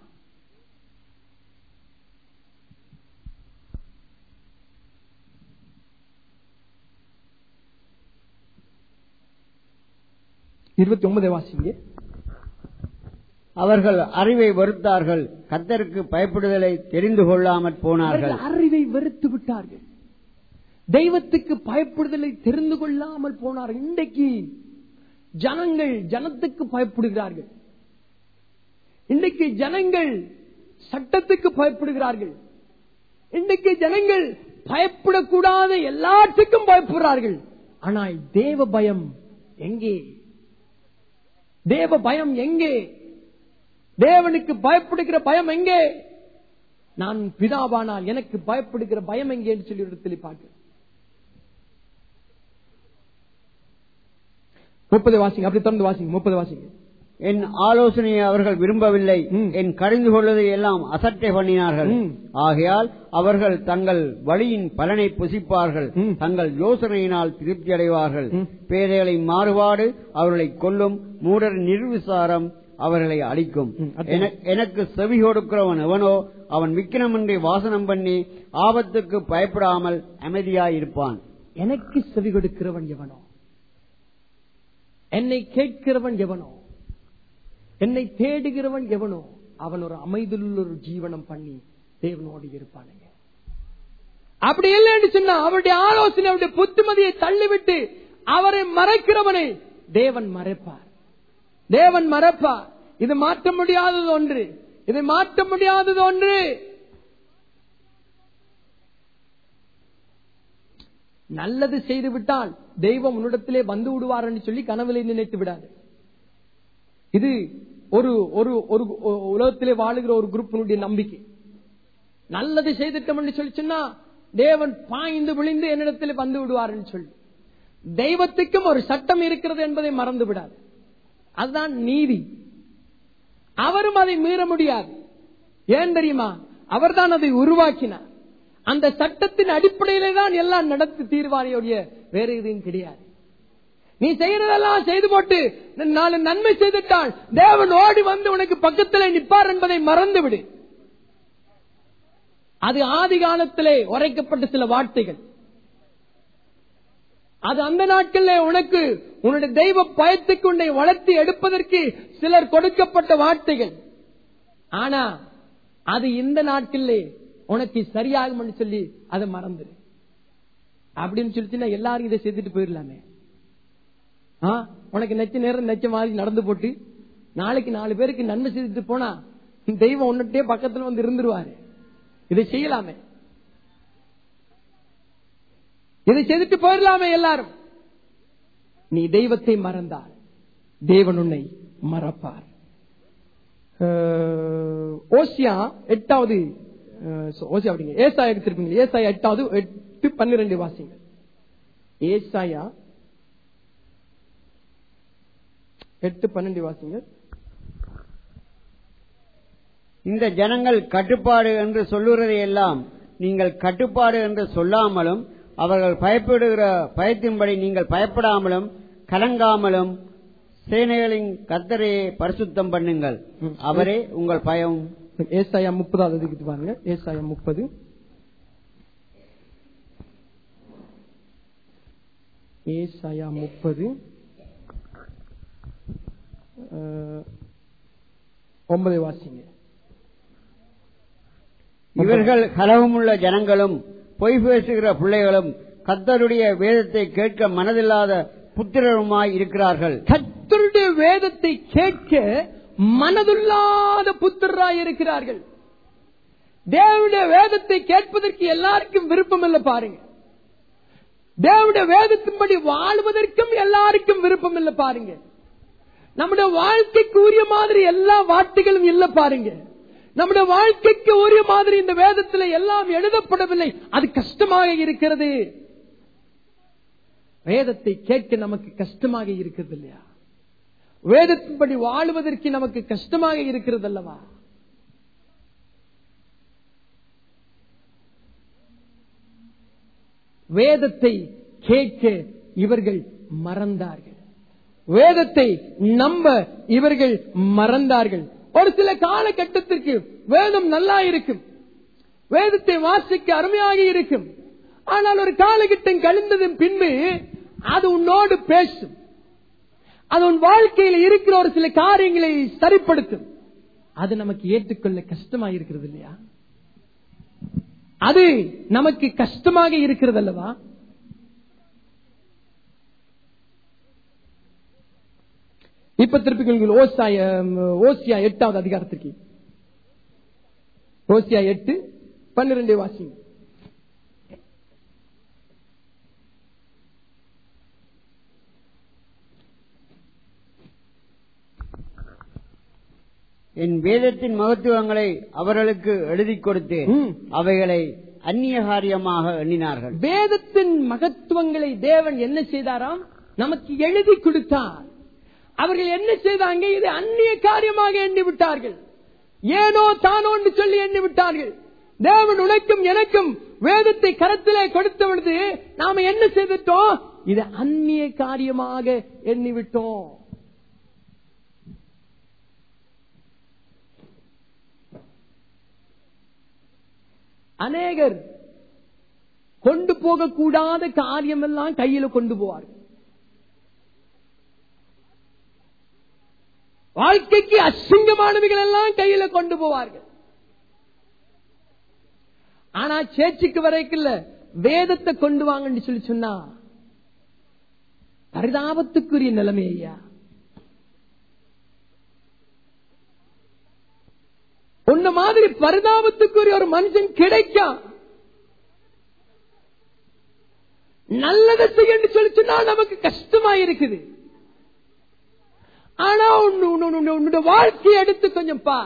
இருபத்தி ஒன்பது வாசிங்க
அவர்கள் அறிவை வெறுத்தார்கள் கத்தருக்கு பயப்படுதலை தெரிந்து கொள்ளாமற் போனார்கள்
அவர்கள் அறிவை வெறுத்து விட்டார்கள் தெய்வத்துக்கு பயப்படுதலை தெரிந்து கொள்ளாமல் போனார்கள் இன்றைக்கு ஜனங்கள் ஜனத்துக்கு பயப்படுகிறார்கள் இன்றைக்கு ஜனங்கள் சட்டத்துக்கு பயப்படுகிறார்கள் இன்றைக்கு ஜனங்கள் பயப்படக்கூடாத எல்லாத்துக்கும் பயப்படுறார்கள் ஆனால் தேவ பயம் எங்கே தேவ பயம் எங்கே தேவனுக்கு பயப்படுகிற பயம் எங்கே நான் பிதாவானால் எனக்கு பயப்படுகிற பயம் எங்கே என்று சொல்லி இடத்தில் பார்க்கிறேன் முப்பது வாசிங்க அப்படி தொடர்ந்து வாசிங்க முப்பது வாசிங்க
என் ஆலோசனையை அவர்கள் விரும்பவில்லை
ம்.
என் கடிந்து கொள்வதை எல்லாம் அசட்டை பண்ணினார்கள்
ம்.
ஆகையால் அவர்கள் தங்கள் வழியின் பலனை புசிப்பார்கள்
ம்.
தங்கள் யோசனையினால் திருப்தி அடைவார்கள்
ம்.
பேதைகளை மாறுபாடு அவர்களை கொல்லும் மூடர் நிர்விசாரம் அவர்களை அழிக்கும்
ம், அடுத்து.
என- எனக்கு செவி கொடுக்கிறவன் எவனோ அவன் விக்கிரமின்றி வாசனம் பண்ணி ஆபத்துக்கு பயப்படாமல் அமைதியாயிருப்பான்
எனக்கு செவி கொடுக்கிறவன் எவனோ என்னை கேட்கிறவன் எவனோ என்னை தேடுகிறவன் எவனோ அவன் ஒரு அமைதியுள்ள ஒரு ஜீவனம் பண்ணி தேவனோடு இருப்பானுங்க அப்படி இல்லைன்னு சொன்னா அவருடைய ஆலோசனை அவருடைய புத்திமதியை தள்ளிவிட்டு அவரை மறைக்கிறவனை தேவன் மறைப்பார் தேவன் மறைப்பார் இது மாற்ற முடியாதது ஒன்று இதை மாற்ற முடியாதது ஒன்று நல்லது செய்து விட்டால் தெய்வம் உன்னிடத்திலே வந்து விடுவார் என்று சொல்லி கனவிலே நினைத்து விடாது இது ஒரு ஒரு ஒரு உலகத்திலே வாழுகிற ஒரு குரூப்பினுடைய நம்பிக்கை நல்லது செய்துட்டோம் என்று சொல்லி சொன்னா தேவன் பாய்ந்து விழிந்து என்னிடத்தில் வந்து விடுவார் என்று சொல்லி தெய்வத்துக்கும் ஒரு சட்டம் இருக்கிறது என்பதை மறந்து விடாது அதுதான் நீதி அவரும் அதை மீற முடியாது ஏன் தெரியுமா அவர்தான் அதை உருவாக்கினார் அந்த சட்டத்தின் அடிப்படையிலே தான் எல்லாம் நடத்தி தீர்வாரியோடைய வேற எதுவும் கிடையாது நீ செய்யறதெல்லாம் செய்து போட்டு நாலு நன்மை செய்துட்டால் தேவன் ஓடி வந்து உனக்கு பக்கத்தில் நிற்பார் என்பதை மறந்து விடு அது ஆதி காலத்திலே உரைக்கப்பட்ட சில வார்த்தைகள் அது அந்த நாட்களில் உனக்கு உன்னுடைய தெய்வ பயத்துக்கு உன்னை வளர்த்தி எடுப்பதற்கு சிலர் கொடுக்கப்பட்ட வார்த்தைகள் ஆனா அது இந்த நாட்களிலே உனக்கு சரியாகும் சொல்லி அதை மறந்துரு அப்படின்னு சொல்லிச்சுன்னா எல்லாரும் இதை செய்துட்டு போயிடலாமே ஆ, உனக்கு நெச்ச நேரம் நெச்ச மாதிரி நடந்து போட்டு நாளைக்கு நாலு பேருக்கு நன்மை செய்துட்டு போனா தெய்வம் உன்னிட்டே பக்கத்துல வந்து இருந்துருவாரு இதை செய்யலாமே இதை செய்துட்டு போயிடலாமே எல்லாரும் நீ தெய்வத்தை மறந்தால் தேவன் உன்னை மறப்பார் அஹ், ஓசியா எட்டாவது அஹ், so, ஓசியா அப்படிங்க ஏசாயா எடுத்திருப்பீங்க ஏசாயா எட்டாவது எட்டு பன்னிரண்டு வாசிங்க ஏசாயா எட்டு பன்னெண்டு வாசிங்க
இந்த ஜனங்கள் கட்டுப்பாடு என்று சொல்லுவதை எல்லாம் நீங்கள் கட்டுப்பாடு என்று சொல்லாமலும் அவர்கள் பயப்படுகிற பயத்தின்படி நீங்கள் பயப்படாமலும் கலங்காமலும் சேனைகளின் கத்தரையை பரிசுத்தம் பண்ணுங்கள்
ம்.
அவரே உங்கள் பயம்
ஏசாயா முப்பதாவது இதுக்கு பாருங்க ஏசாயா முப்பது ஏசாயா முப்பது ஒன்பதை வாசிங்க
இவர்கள் கலகமுள்ள ஜனங்களும் பொய் பேசுகிற பிள்ளைகளும் கத்தருடைய வேதத்தை கேட்க மனதில்லாத புத்திரருமாய் இருக்கிறார்கள்
கர்த்தருடைய வேதத்தை கேட்க மனதுள்ளாத புத்திரராய் இருக்கிறார்கள் தேவனுடைய வேதத்தை கேட்பதற்கு எல்லாருக்கும் விருப்பம் இல்லை பாருங்க தேவனுடைய வேதத்தின்படி வாழ்வதற்கும் எல்லாருக்கும் விருப்பம் இல்லை பாருங்க நம்முடைய வாழ்க்கைக்கு உரிய மாதிரி எல்லா வார்த்தைகளும் இல்ல பாருங்க நம்முடைய வாழ்க்கைக்கு உரிய மாதிரி இந்த வேதத்தில் எல்லாம் எழுதப்படவில்லை அது கஷ்டமாக இருக்கிறது வேதத்தை கேட்க நமக்கு கஷ்டமாக இருக்கிறது இல்லையா வேதத்தின்படி வாழுவதற்கு நமக்கு கஷ்டமாக இருக்கிறது அல்லவா வேதத்தை கேட்க இவர்கள் மறந்தார்கள் வேதத்தை நம்ப இவர்கள் மறந்தார்கள் ஒரு சில காலகட்டத்திற்கு வேதம் நல்லா இருக்கும் வேதத்தை வாசிக்க அருமையாக இருக்கும் ஆனால் ஒரு காலகட்டம் கழிந்ததன் பின்பு அது உன்னோடு பேசும் அது உன் வாழ்க்கையில் இருக்கிற ஒரு சில காரியங்களை சரிப்படுத்தும் அது நமக்கு ஏற்றுக்கொள்ள கஷ்டமாக இருக்கிறது இல்லையா அது நமக்கு கஷ்டமாக இருக்கிறது அல்லவா இப்ப திருப்பி ஓசாய ஓசியா எட்டாவது அதிகாரத்திற்கு ஓசியா எட்டு பன்னிரண்டு வாசிங்க
என் வேதத்தின் மகத்துவங்களை அவர்களுக்கு எழுதிக் கொடுத்தேன்
ம்.
அவைகளை அந்நிய காரியமாக எண்ணினார்கள்
வேதத்தின் மகத்துவங்களை தேவன் என்ன செய்தாராம் நமக்கு எழுதி கொடுத்தார் அவர்கள் என்ன செய்தாங்க இது அந்நிய காரியமாக எண்ணி விட்டார்கள் ஏனோ தானோ என்று சொல்லி எண்ணி விட்டார்கள் தேவன் உனக்கும் எனக்கும் வேதத்தை கரத்திலே கொடுத்த பொழுது நாம என்ன செய்துட்டோம் இது அந்நிய காரியமாக எண்ணி விட்டோம் அநேகர் கொண்டு போகக்கூடாத காரியம் எல்லாம் கையில கொண்டு போவார்கள் வாழ்க்கைக்கு அசிங்கமானவைகள் எல்லாம் கையில கொண்டு போவார்கள் ஆனா சேர்ச்சுக்கு வரைக்குள்ள வேதத்தை கொண்டு வாங்கன்னு சொல்லி சொன்னா பரிதாபத்துக்குரிய நிலைமை ஐயா உன்ன மாதிரி பரிதாபத்துக்குரிய ஒரு மனுஷன் கிடைக்கா நல்லதை செய்யன்னு சொல்லி சொன்னா நமக்கு கஷ்டமா இருக்குது ஆனா உன்னு- உன்னு- உன்னு- உன்னோட வாழ்க்கையை எடுத்து கொஞ்சம் பா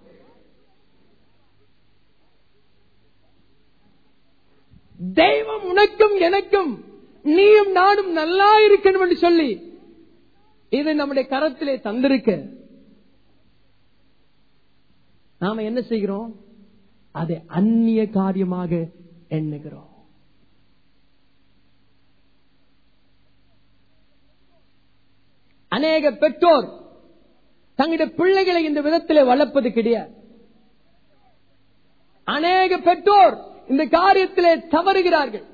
தெய்வம் உனக்கும் எனக்கும் நீயும் நானும் நல்லா இருக்கணும் என்று சொல்லி இதை நம்முடைய கரத்திலே தந்திருக்க நாம என்ன செய்கிறோம் அதை அந்நிய காரியமாக எண்ணுகிறோம் அநேக பெற்றோர் தங்களுடைய பிள்ளைகளை இந்த விதத்திலே வளர்ப்பது கிடையாது அநேக பெற்றோர் இந்த காரியத்திலே தவறுகிறார்கள்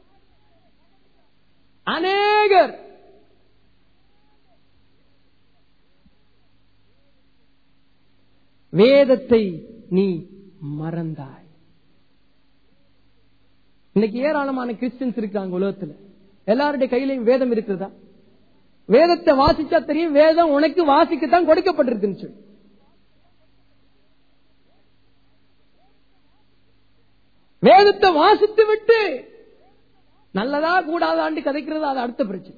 அநேகர் வேதத்தை நீ மறந்தாய் இன்னைக்கு ஏராளமான கிறிஸ்டியன்ஸ் இருக்காங்க உலகத்துல எல்லாருடைய கையிலையும் வேதம் இருக்கிறதா வேதத்தை வாசிச்சா தெரியும் வேதம் உனக்கு வாசிக்கத்தான் கொடுக்கப்பட்டிருக்குன்னு சொல்லி வேதத்தை வாசித்து விட்டு நல்லதா கூடாதாண்டு கதைக்கிறது அது அடுத்த பிரச்சனை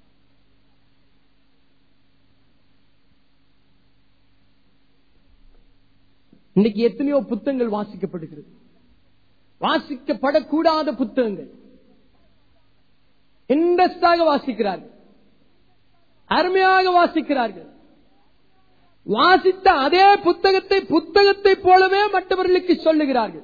இன்னைக்கு எத்தனையோ புத்தகங்கள் வாசிக்கப்படுகிறது வாசிக்கப்படக்கூடாத புத்தகங்கள் இன்ட்ரெஸ்டாக வாசிக்கிறார்கள் அருமையாக வாசிக்கிறார்கள் வாசித்த அதே புத்தகத்தை புத்தகத்தை போலவே மற்றவர்களுக்கு சொல்லுகிறார்கள்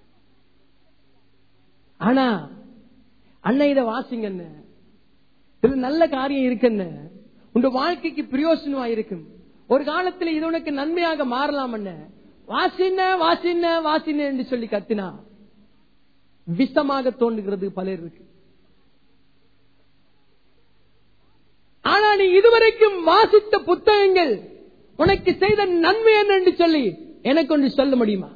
ஆனா அண்ணன் இதை வாசிங்க இது நல்ல காரியம் இருக்குன்னு உங்க வாழ்க்கைக்கு பிரயோசனமா இருக்கும் ஒரு காலத்துல இது உனக்கு நன்மையாக மாறலாம் அண்ண வாசின வாசின வாசின என்று சொல்லி கத்தினா விஷமாக தோன்றுகிறது பலருக்கு ஆனா நீ இதுவரைக்கும் வாசித்த புத்தகங்கள் உனக்கு செய்த நன்மை என்ன என்று சொல்லி எனக்கு ஒன்று சொல்ல முடியுமா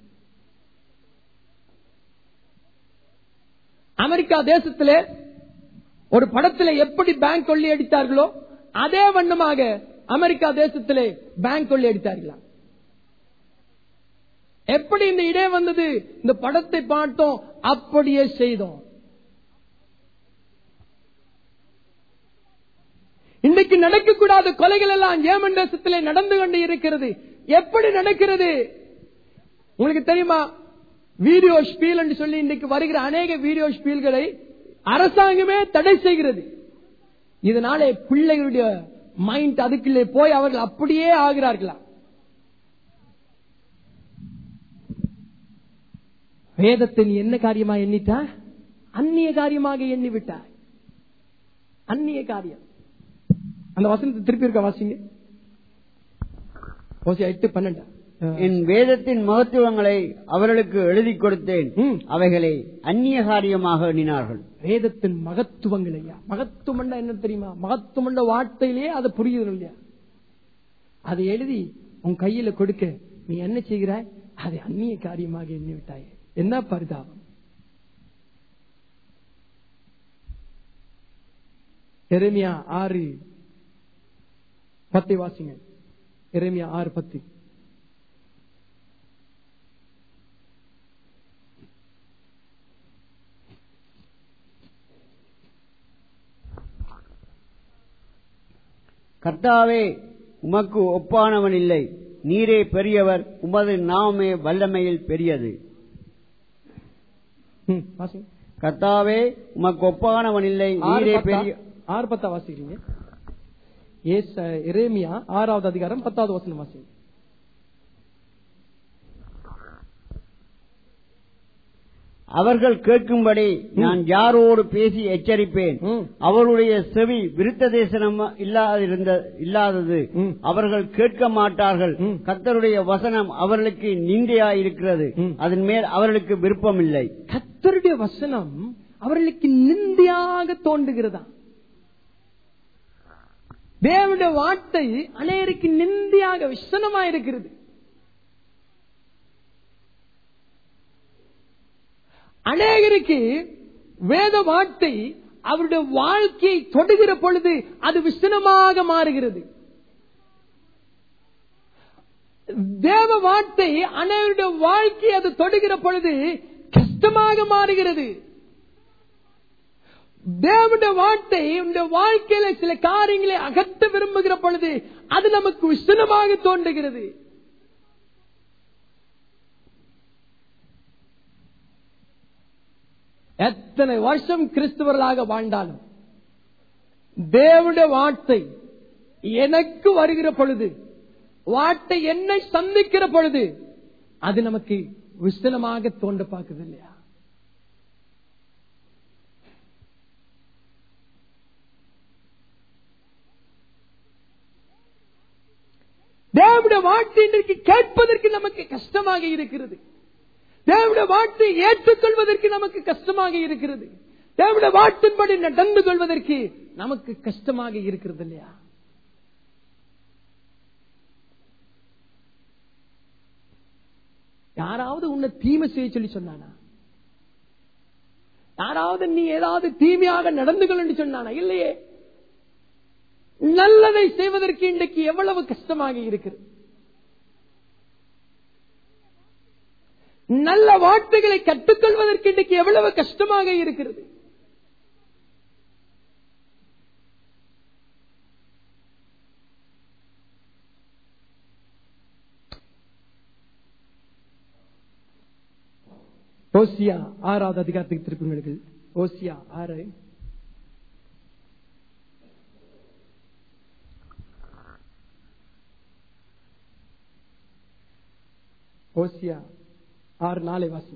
அமெரிக்கா தேசத்திலே ஒரு படத்திலே எப்படி பேங்க் கொள்ளி அடித்தார்களோ அதே வண்ணமாக அமெரிக்கா தேசத்திலே பேங்க் கொள்ளி அடித்தார்களாம் எப்படி இந்த இடே வந்தது இந்த படத்தை பார்த்தோம் அப்படியே செய்தோம் இன்றைக்கு நடக்கக்கூடாத கொலைகள் எல்லாம் ஏமன் தேசத்திலே நடந்து கொண்டு இருக்கிறது எப்படி நடக்கிறது உங்களுக்கு தெரியுமா வீடியோ ஸ்பீல் என்று சொல்லி இன்றைக்கு வருகிற அநேக வீடியோ ஸ்பீல்களை அரசாங்கமே தடை செய்கிறது இதனாலே பிள்ளைகளுடைய மைண்ட் அதுக்குள்ளே போய் அவர்கள் அப்படியே ஆகிறார்களா வேதத்தை நீ என்ன காரியமா எண்ணிட்டா அந்நிய காரியமாக எண்ணி விட்டாய் அந்நிய காரியம் அந்த வசனத்தை திருப்பி இருக்க வாசிங்க ஓசியா எட்டு பன்னெண்டா
என் வேதத்தின் மகத்துவங்களை அவர்களுக்கு எழுதி கொடுத்தேன்
ம்.
அவைகளை அந்நிய காரியமாக எண்ணினார்கள்
வேதத்தின் மகத்துவங்கள் ஐயா மகத்துவம் என்ன தெரியுமா மகத்துவம் வார்த்தையிலேயே அதை புரியுது இல்லையா அதை எழுதி உன் கையில கொடுக்க நீ என்ன செய்கிறாய் அதை அந்நிய காரியமாக எண்ணி விட்டாய் என்ன பரிதாபம் எரேமியா ஆறு பத்தை வாசிங்க எரேமியா ஆறு பத்து
கர்த்தாவே உமக்கு ஒப்பானவன் இல்லை நீரே பெரியவர் உமது நாமே வல்லமையில் பெரியது
ம், வாசிங்க
கர்த்தாவே உமக்கு ஒப்பானவன் இல்லை
ஆறு
நீரே
பத்தா?
பெரிய
ஆறு பத்தா வாசிக்கிறீங்க ஏச எரேமியா ஆறாவது அதிகாரம் பத்தாவது வசனம் வாசிங்க
அவர்கள் கேட்கும்படி நான் யாரோடு பேசி எச்சரிப்பேன்
ம்.
அவருடைய செவி விருத்த தேசனம் இல்லாதிருந்த இல்லாதது
ம்.
அவர்கள் கேட்க மாட்டார்கள்
ம்.
கர்த்தருடைய வசனம் அவர்களுக்கு நிந்தையாயிருக்கிறது
ம்.
அதன் மேல் அவர்களுக்கு விருப்பமில்லை
கத்தருடைய வசனம் அவர்களுக்கு நிந்தையாக தோன்றுகிறதா தேவனுடைய வார்த்தை அநேருக்கு நிந்தையாக விஷனமா இருக்கிறது அநேகருக்கு வேத வார்த்தை அவருடைய வாழ்க்கையை தொடுகிற பொழுது அது விசனமாக மாறுகிறது தேவ வார்த்தை அனைவருடைய வாழ்க்கை அது தொடுகிற பொழுது கஷ்டமாக மாறுகிறது தேவனுடைய வார்த்தை இந்த வாழ்க்கையில சில காரியங்களை அகற்ற விரும்புகிற பொழுது அது நமக்கு விசனமாக தோன்றுகிறது எத்தனை வருஷம் கிறிஸ்துவர்களாக வாழ்ந்தாலும் தேவனுடைய வார்த்தை எனக்கு வருகிற பொழுது வார்த்தை என்னை சந்திக்கிற பொழுது அது நமக்கு விசனமாக தோன்ற பார்க்குது இல்லையா தேவனுடைய வார்த்தை இன்றைக்கு கேட்பதற்கு நமக்கு கஷ்டமாக இருக்கிறது தேவனுடைய வார்த்தை ஏற்றுக்கொள்வதற்கு நமக்கு கஷ்டமாக இருக்கிறது தேவனுடைய வார்த்தையின்படி நடந்து கொள்வதற்கு நமக்கு கஷ்டமாக இருக்கிறது இல்லையா யாராவது உன்னை தீமை செய்ய சொல்லி சொன்னானா யாராவது நீ ஏதாவது தீமையாக நடந்து கொள் என்று சொன்னானா இல்லையே நல்லதை செய்வதற்கு இன்றைக்கு எவ்வளவு கஷ்டமாக இருக்கிறது நல்ல வார்த்தைகளை கற்றுக்கொள்வதற்கு இன்றைக்கு எவ்வளவு கஷ்டமாக இருக்கிறது ஓசியா ஆறாவது அதிகாரத்துக்கு திருப்பிங்கள் ஓசியா ஆறு ஓசியா ஆறு நாளை வாசி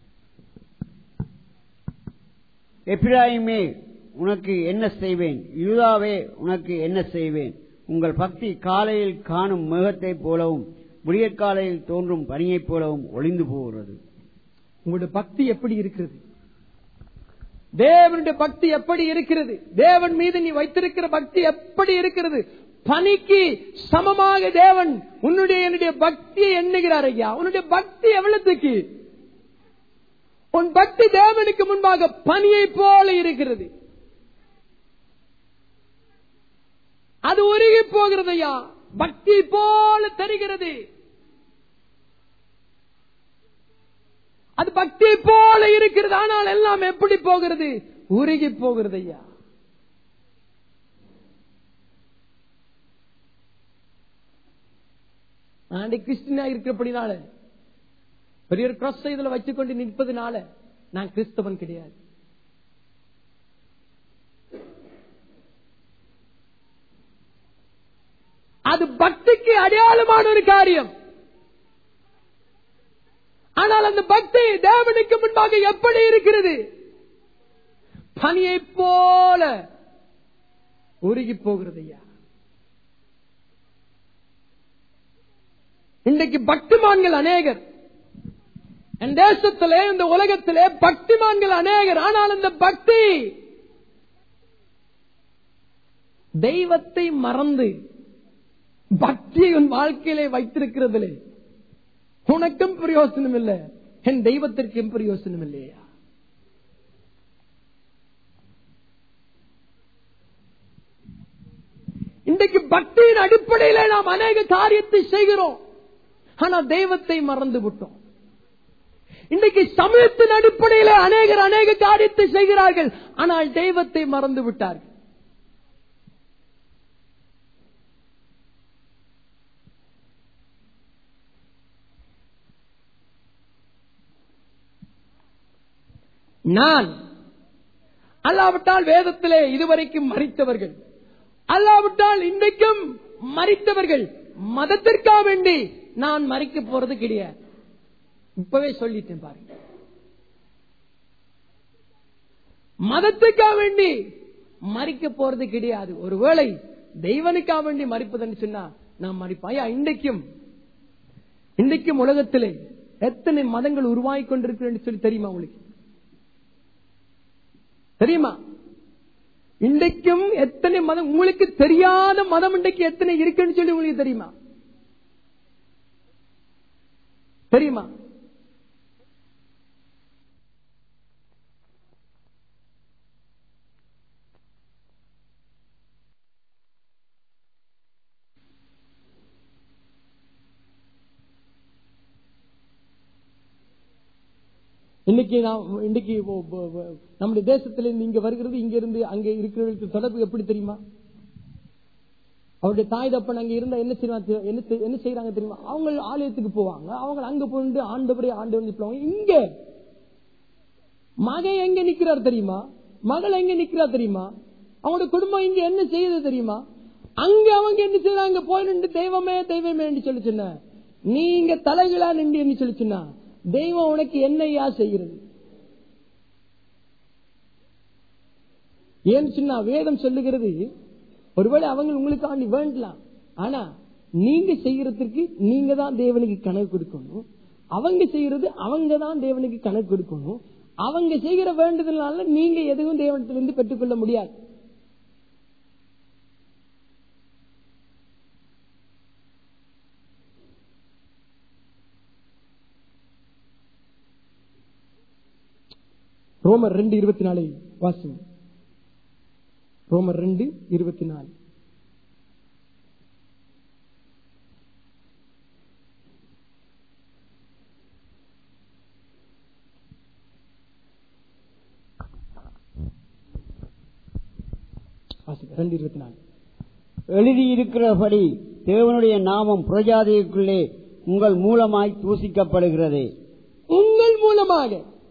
எப்பிராயுமே உனக்கு என்ன செய்வேன் யூதாவே உனக்கு என்ன செய்வேன் உங்கள் பக்தி காலையில் காணும் மேகத்தைப் போலவும் விடியற்காலையில் தோன்றும் பனியைப் போலவும் ஒளிந்து போகிறது
உங்களுடைய பக்தி எப்படி இருக்கிறது தேவனுடைய பக்தி எப்படி இருக்கிறது தேவன் மீது நீ வைத்திருக்கிற பக்தி எப்படி இருக்கிறது பனிக்கு சமமாக தேவன் உன்னுடைய என்னுடைய பக்தியை எண்ணுகிறார் ஐயா உன்னுடைய பக்தி எவ்வளவுக்கு உன் பக்தி தேவனுக்கு முன்பாக பனியை போல இருக்கிறது அது உருகி போகிறது ஐயா பக்தி போல தெரிகிறது அது பக்தி போல இருக்கிறது ஆனால் எல்லாம் எப்படி போகிறது உருகி போகிறது ஐயா நான் கிறிஸ்டினா இருக்கிறபடினால பெரிய ஒரு கிராஸ் இதுல வச்சுக்கொண்டு நிற்பதுனால நான் கிறிஸ்தவன் கிடையாது அது பக்திக்கு அடையாளமான ஒரு காரியம் ஆனால் அந்த பக்தி தேவனுக்கு முன்பாக எப்படி இருக்கிறது பனியை போல உருகி போகிறது ஐயா இன்றைக்கு பக்திமான்கள் அநேகர் என் தேசத்திலே இந்த உலகத்திலே பக்திமான்கள் அநேகர் ஆனால் இந்த பக்தி தெய்வத்தை மறந்து பக்தியை உன் வாழ்க்கையிலே வைத்திருக்கிறதிலே உனக்கும் பிரயோசனம் இல்லை என் தெய்வத்திற்கும் பிரயோசனம் இல்லையா இன்றைக்கு பக்தியின் அடிப்படையில நாம் அநேக காரியத்தை செய்கிறோம் ஆனா தெய்வத்தை மறந்து விட்டோம் இன்றைக்கு சமயத்தின் அடிப்படையில அநேகர் அநேக காரியத்தை செய்கிறார்கள் ஆனால் தெய்வத்தை மறந்து விட்டார்கள் நான் அல்லாவிட்டால் வேதத்திலே இதுவரைக்கும் மறித்தவர்கள் அல்லாவிட்டால் இன்றைக்கும் மறித்தவர்கள் மதத்திற்காக வேண்டி நான் மறிக்க போறது கிடையாது இப்பவே சொல்லிட்டேன் பாருங்க மதத்துக்காக வேண்டி மறிக்க போறது கிடையாது ஒருவேளை தெய்வனுக்காக வேண்டி மறிப்பதுன்னு சொன்னா நான் மறிப்பேன் ஐயா இன்றைக்கும் இன்றைக்கும் உலகத்திலே எத்தனை மதங்கள் உருவாகி கொண்டிருக்கு சொல்லி தெரியுமா உங்களுக்கு தெரியுமா இன்றைக்கும் எத்தனை மதம் உங்களுக்கு தெரியாத மதம் இன்றைக்கு எத்தனை இருக்குன்னு சொல்லி உங்களுக்கு தெரியுமா தெரியுமா இன்னைக்கு நாம் இன்னைக்கு ஒ- ஒ- ஒ- நம்முடைய தேசத்துல இருந்து இங்க வருகிறது இங்க இருந்து அங்க இருக்கிறவர்களுக்கு தொடர்பு எப்படி தெரியுமா அவருடைய தாய் தப்பன் அங்க இருந்தா என்ன செய்வாங்க என்ன செய்- என்ன செய்யறாங்க தெரியுமா அவங்க ஆலயத்துக்கு போவாங்க அவங்க அங்க போயிட்டு ஆண்டவரே ஆண்டவர் சொல்லுவாங்க இங்க மகன் எங்க நிக்கிறார் தெரியுமா மகள் எங்க நிக்கிறா தெரியுமா அவங்களோட குடும்பம் இங்க என்ன செய்யுது தெரியுமா அங்க அவங்க என்ன செய்யறாங்க போய் நின்று தெய்வமே தெய்வமே சொல்லி சொன்ன நீங்க தலைகளா நின்று சொல்லி சொன்னா தெய்வம் உனக்கு என்னையா செய்கிறது ஏன்னு சொன்னா வேதம் சொல்லுகிறது ஒருவேளை அவங்க உங்களுக்காண்டி வேண்டலாம் ஆனா நீங்க செய்யறதுக்கு நீங்க தான் தேவனுக்கு கணக்கு கொடுக்கணும் அவங்க செய்யறது அவங்க தான் தேவனுக்கு கணக்கு கொடுக்கணும் அவங்க செய்கிற வேண்டுதல்னால நீங்க எதுவும் தேவனத்திலிருந்து பெற்றுக்கொள்ள முடியாது ரோமர் ரெண்டு இருபத்தி நாலு வாசிங்க ரோமர் ரெண்டு இருபத்தி நாலு வாசிங்க ரெண்டு இருபத்தி நாலு
எழுதியிருக்கிறபடி தேவனுடைய நாமம் புரஜாதிக்குள்ளே உங்கள் மூலமாய் தூசிக்கப்படுகிறது
உங்கள் மூலமாக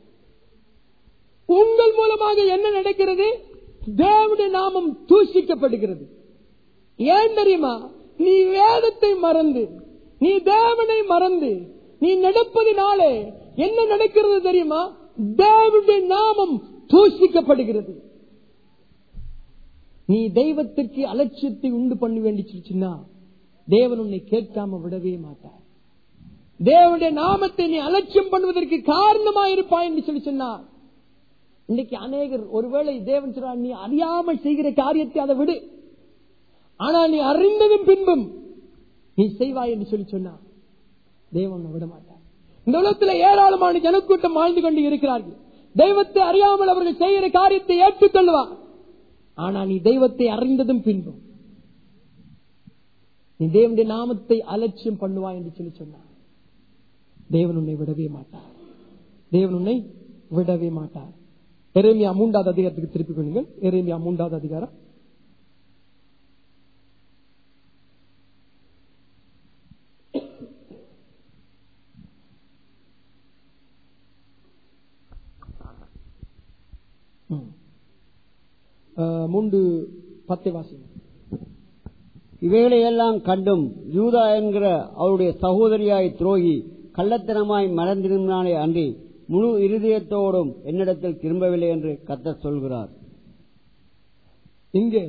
உங்கள் மூலமாக என்ன நடக்கிறது தேவனுடைய நாமம் தூஷிக்கப்படுகிறது ஏன் தெரியுமா நீ வேதத்தை மறந்து நீ தேவனை மறந்து நீ நடப்பதினாலே என்ன நடக்கிறது தெரியுமா தேவனுடைய நாமம் தூஷிக்கப்படுகிறது நீ தெய்வத்திற்கு அலட்சியத்தை உண்டு பண்ண வேண்டிச்சுன்னா தேவன் உன்னை கேட்காம விடவே மாட்டார் தேவனுடைய நாமத்தை நீ அலட்சியம் பண்ணுவதற்கு காரணமா இருப்பாய் என்று சொல்லி சொன்னார் இன்னைக்கு அநேகர் ஒருவேளை தேவன் சொல்றார் நீ அறியாமல் செய்கிற காரியத்தை அதை விடு ஆனா நீ அறிந்ததும் பின்பும் நீ செய்வாய் என்று சொல்லி சொன்னா தேவன் உன்னை விட மாட்டார் இந்த உலகத்தில் ஏராளமான ஜனக்கூட்டம் வாழ்ந்து கொண்டு இருக்கிறார்கள் தெய்வத்தை அறியாமல் அவர்கள் செய்கிற காரியத்தை ஏற்றுக்கொள்வார் ஆனா நீ தெய்வத்தை அறிந்ததும் பின்பும் நீ தேவனுடைய நாமத்தை அலட்சியம் பண்ணுவாய் என்று சொல்லி சொன்னார் தேவன் உன்னை விடவே மாட்டார் தேவன் உன்னை விடவே மாட்டார் எரேமியா மூன்றாவது அதிகாரத்துக்கு திருப்பிக் கொள்ளுங்கள் எரேமியா மூன்றாவது அதிகாரம் ம். அஹ், மூன்று பத்தை வாசிங்க
இவைகளையெல்லாம் கண்டும் யூதா என்கிற அவருடைய சகோதரியாய் துரோகி கள்ளத்தனமாய் மறந்திருந்தாலே அன்றி முழு இருதயத்தோடும் என்னிடத்தில் திரும்பவில்லை என்று கத்தர் சொல்கிறார்
இங்க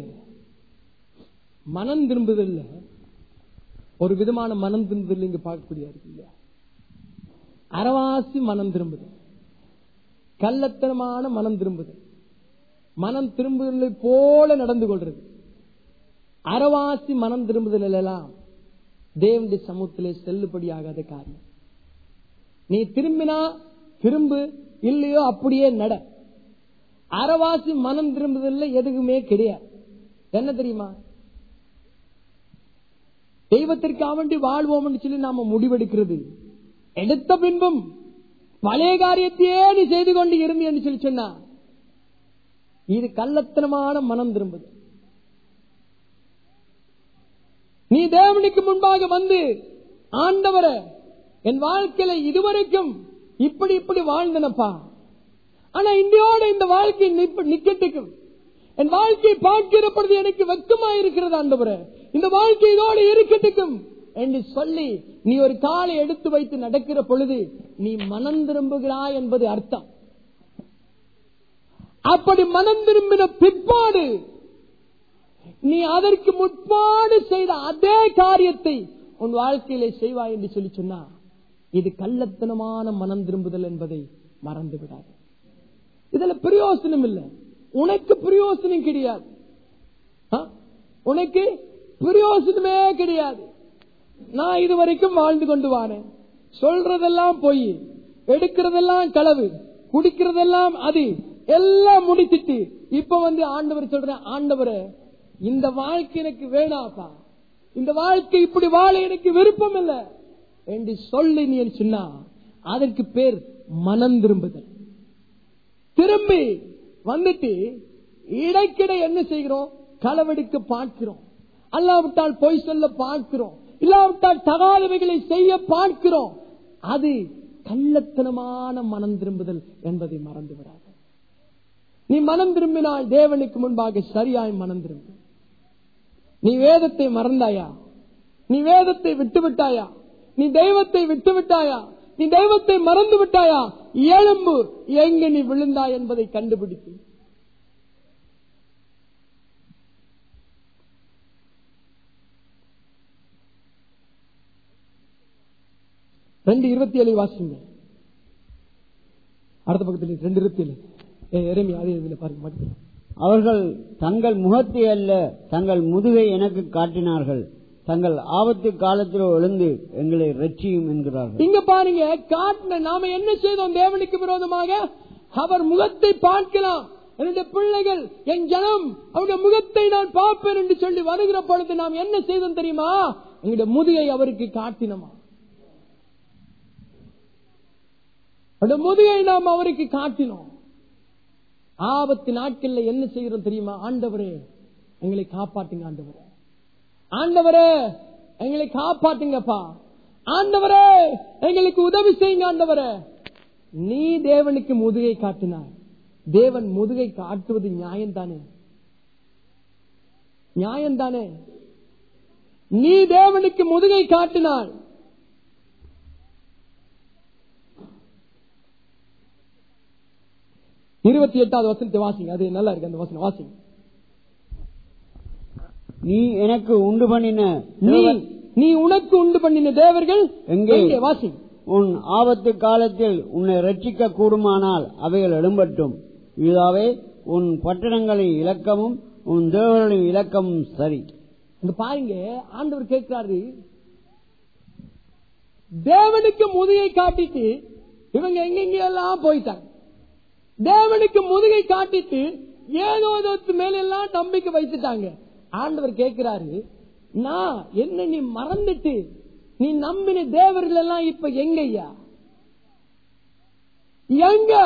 மனம் திரும்புதல்ல ஒரு விதமான மனம் திரும்புதல் இங்க பார்க்கக்கூடிய இருக்கு இல்லையா அரவாசி மனம் திரும்புதல் கள்ளத்தனமான மனம் திரும்புதல் மனம் திரும்புதலை போல நடந்து கொள்றது அரவாசி மனம் திரும்புதல் எல்லாம் தேவனுடைய சமூகத்திலே செல்லுபடியாகாத காரியம் நீ திரும்பினா திரும்பு இல்லையோ அப்படியே நட அறவாசி மனம் திரும்புதல்ல எதுவுமே கிடையாது என்ன தெரியுமா தெய்வத்திற்காக வேண்டி வாழ்வோம்னு சொல்லி நாம முடிவெடுக்கிறது எடுத்த பின்பும் பழைய காரியத்தையே நீ செய்து கொண்டு இருந்து என்று சொல்லி சொன்னா இது கள்ளத்தனமான மனம் திரும்புது நீ தேவனுக்கு முன்பாக வந்து ஆண்டவர என் வாழ்க்கையில இதுவரைக்கும் இப்படி இப்படி வாழ்ந்தனப்பா ஆனா இந்தியோட இந்த வாழ்க்கை நிப்ப- நிக்கட்டுக்கும் என் வாழ்க்கையை பார்க்கிற பொழுது எனக்கு வெக்கமா இருக்கிறது ஆண்டவரே இந்த வாழ்க்கை இதோடு இருக்கட்டுக்கும் என்று சொல்லி நீ ஒரு காலை எடுத்து வைத்து நடக்கிற பொழுது நீ மனம் திரும்புகிறாய் என்பது அர்த்தம் அப்படி மனம் திரும்பின பிற்பாடு நீ அதற்கு முற்பாடு செய்த அதே காரியத்தை உன் வாழ்க்கையிலே செய்வாய் என்று சொல்லி சொன்னா இது கள்ளத்தனமான மனம் திரும்புதல் என்பதை மறந்து விடாது இதுல பிரயோசனம் இல்லை உனக்கு பிரயோசனம் கிடையாது ஆ? உனக்கு பிரயோசனமே கிடையாது நான் இதுவரைக்கும் வாழ்ந்து கொண்டு வாரேன் சொல்றதெல்லாம் பொய் எடுக்கிறதெல்லாம் களவு குடிக்கிறதெல்லாம் அது எல்லாம் முடிச்சிட்டு இப்ப வந்து ஆண்டவர் சொல்றேன் ஆண்டவரே இந்த வாழ்க்கை எனக்கு வேணாப்பா இந்த வாழ்க்கை இப்படி வாழ எனக்கு விருப்பம் இல்லை என்று சொல்லி நீ சொன்னா அதற்கு பேர் மனம் திரும்புதல் திரும்பி வந்துட்டு இடைக்கிடை என்ன செய்கிறோம் களவெடுக்க பார்க்கிறோம் அல்லாவிட்டால் பொய் சொல்ல பார்க்கிறோம் இல்லாவிட்டால் தகாதவைகளை செய்ய பார்க்கிறோம் அது கள்ளத்தனமான மனம் திரும்புதல் என்பதை மறந்து விடாது நீ மனம் திரும்பினால் தேவனுக்கு முன்பாக சரியாய் மனம் திரும்பு நீ வேதத்தை மறந்தாயா நீ வேதத்தை விட்டு விட்டாயா நீ தெய்வத்தை விட்டு விட்டாயா நீ தெய்வத்தை மறந்து விட்டாயா எலும்பு எங்க நீ விழுந்தாய் என்பதை கண்டுபிடித்து ரெண்டு இருபத்தி ஏழு வாசிங்க அடுத்த பக்கத்தில் ரெண்டு இருபத்தி ஏழு எரேமியா அதே இதுல பாருங்க மாட்டேன்
அவர்கள் தங்கள் முகத்தை அல்ல தங்கள் முதுகை எனக்கு காட்டினார்கள் தங்கள் ஆபத்து காலத்தில் எழுந்து எங்களை ரட்சியும் என்கிறார்கள்
இங்க பாருங்க காட்டின நாம என்ன செய்தோம் தேவனுக்கு விரோதமாக அவர் முகத்தை பார்க்கலாம் என்னுடைய பிள்ளைகள் என் ஜனம் அவருடைய முகத்தை நான் பார்ப்பேன் என்று சொல்லி வருகிற பொழுது நாம் என்ன செய்தோம் தெரியுமா எங்களுடைய முதுகை அவருக்கு காட்டினோமா அவருடைய முதுகை நாம் அவருக்கு காட்டினோம் ஆபத்து நாட்கள்ல என்ன செய்கிறோம் தெரியுமா ஆண்டவரே எங்களை காப்பாட்டுங்க ஆண்டவரே ஆண்டவரே எங்களை காப்பாட்டுங்கப்பா ஆண்டவரே எங்களுக்கு உதவி செய்யுங்க ஆண்டவரே நீ தேவனுக்கு முதுகை காட்டினாய் தேவன் முதுகை காட்டுவது நியாயம் தானே நியாயம் தானே நீ தேவனுக்கு முதுகை காட்டினாய் இருபத்தி எட்டாவது வசனத்தை வாசிங்க அது நல்லா இருக்கு அந்த வசனம் வாசிங்க
நீ எனக்கு உண்டு பண்ணின
நீ
தேவன்
நீ உனக்கு உண்டு பண்ணின தேவர்கள்
எங்கே?
எங்கே வாசிங்க
உன் ஆபத்து காலத்தில் உன்னை ரட்சிக்க கூடுமானால் அவைகள் எழும்பட்டும் இதாவே உன் பட்டணங்களின் இலக்கமும் உன் தேவர்களின் இலக்கமும் சரி
இங்க பாருங்க ஆண்டவர் கேட்கிறாரு தேவனுக்கு முதுகை காட்டிட்டு இவங்க எங்கெங்க எல்லாம் போயிட்டாங்க தேவனுக்கு முதுகை காட்டிட்டு ஏதோ ஏதோ மேல எல்லாம் நம்பிக்கை வைத்துட்டாங்க ஆண்டவர் கேட்கிறாரு நான் என்ன நீ மறந்துட்டு நீ நம்பின தேவர்கள் எல்லாம் இப்ப எங்கய்யா எங்க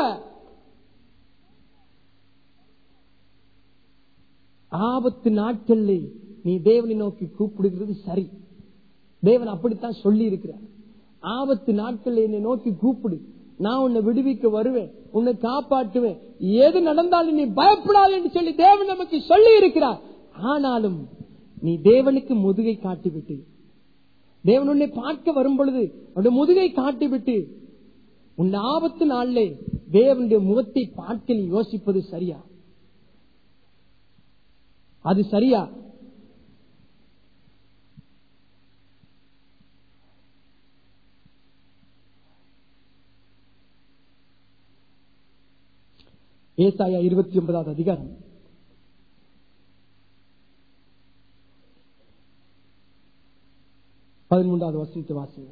ஆபத்து நாட்கள்ல நீ தேவனை நோக்கி கூப்பிடுகிறது சரி தேவன் அப்படித்தான் சொல்லி இருக்கிறார் ஆபத்து நாட்கள்ல என்னை நோக்கி கூப்பிடு நான் உன்னை விடுவிக்க வருவேன் உன்னை காப்பாற்றுவேன் எது நடந்தாலும் நீ பயப்படாது என்று சொல்லி தேவன் நமக்கு சொல்லி இருக்கிறார் ஆனாலும் நீ தேவனுக்கு முதுகை காட்டிவிட்டு தேவன் உன்னை பார்க்க வரும் பொழுது அவருடைய முதுகை காட்டிவிட்டு உன் ஆபத்து நாளிலே தேவனுடைய முகத்தை பார்க்க நீ யோசிப்பது சரியா அது சரியா ஏசாயா இருபத்தி ஒன்பதாவது அதிகாரம் பதிமூன்றாவது வசனத்தை வாசிங்க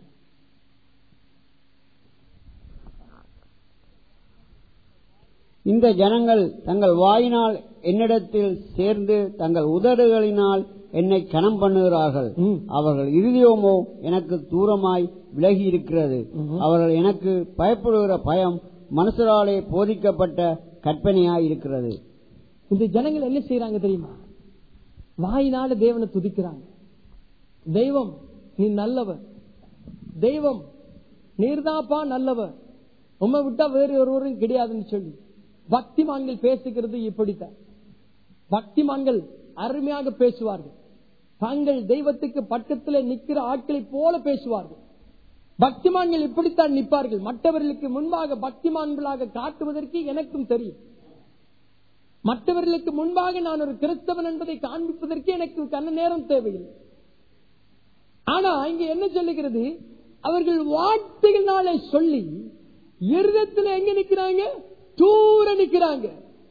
இந்த ஜனங்கள் தங்கள் வாயினால் என்னிடத்தில் சேர்ந்து தங்கள் உதடுகளினால் என்னை கனம் பண்ணுகிறார்கள்
ம்.
அவர்கள் இருதயமோ எனக்கு தூரமாய் விலகி இருக்கிறது
ம்ஹும்.
அவர்கள் எனக்கு பயப்படுகிற பயம் மனுஷராலே போதிக்கப்பட்ட கற்பனையாய் இருக்கிறது
இந்த ஜனங்கள் என்ன செய்யறாங்க தெரியுமா வாயினால தேவனை துதிக்கிறாங்க தெய்வம் நீ நல்லவர் தெய்வம் நீர்தாப்பா நல்லவர் உம்மை விட்டா வேறு ஒருவரும் கிடையாதுன்னு சொல்லி பக்திமான்கள் பேசுகிறது இப்படித்தான் பக்திமான்கள் அருமையாக பேசுவார்கள் தங்கள் தெய்வத்துக்கு பக்கத்தில் நிக்கிற ஆட்களை போல பேசுவார்கள் பக்திமான்கள் இப்படித்தான் நிற்பார்கள் மற்றவர்களுக்கு முன்பாக பக்திமான்களாக காட்டுவதற்கு எனக்கும் தெரியும் மற்றவர்களுக்கு முன்பாக நான் ஒரு கிறிஸ்தவன் என்பதை காண்பிப்பதற்கு எனக்கு கண்ண நேரம் தேவையில்லை ஆனா இங்க என்ன சொல்லுகிறது அவர்கள் வார்த்தைகளாலே சொல்லி இருதத்துல எங்க நிக்கிறாங்க தூர நிக்கிறாங்க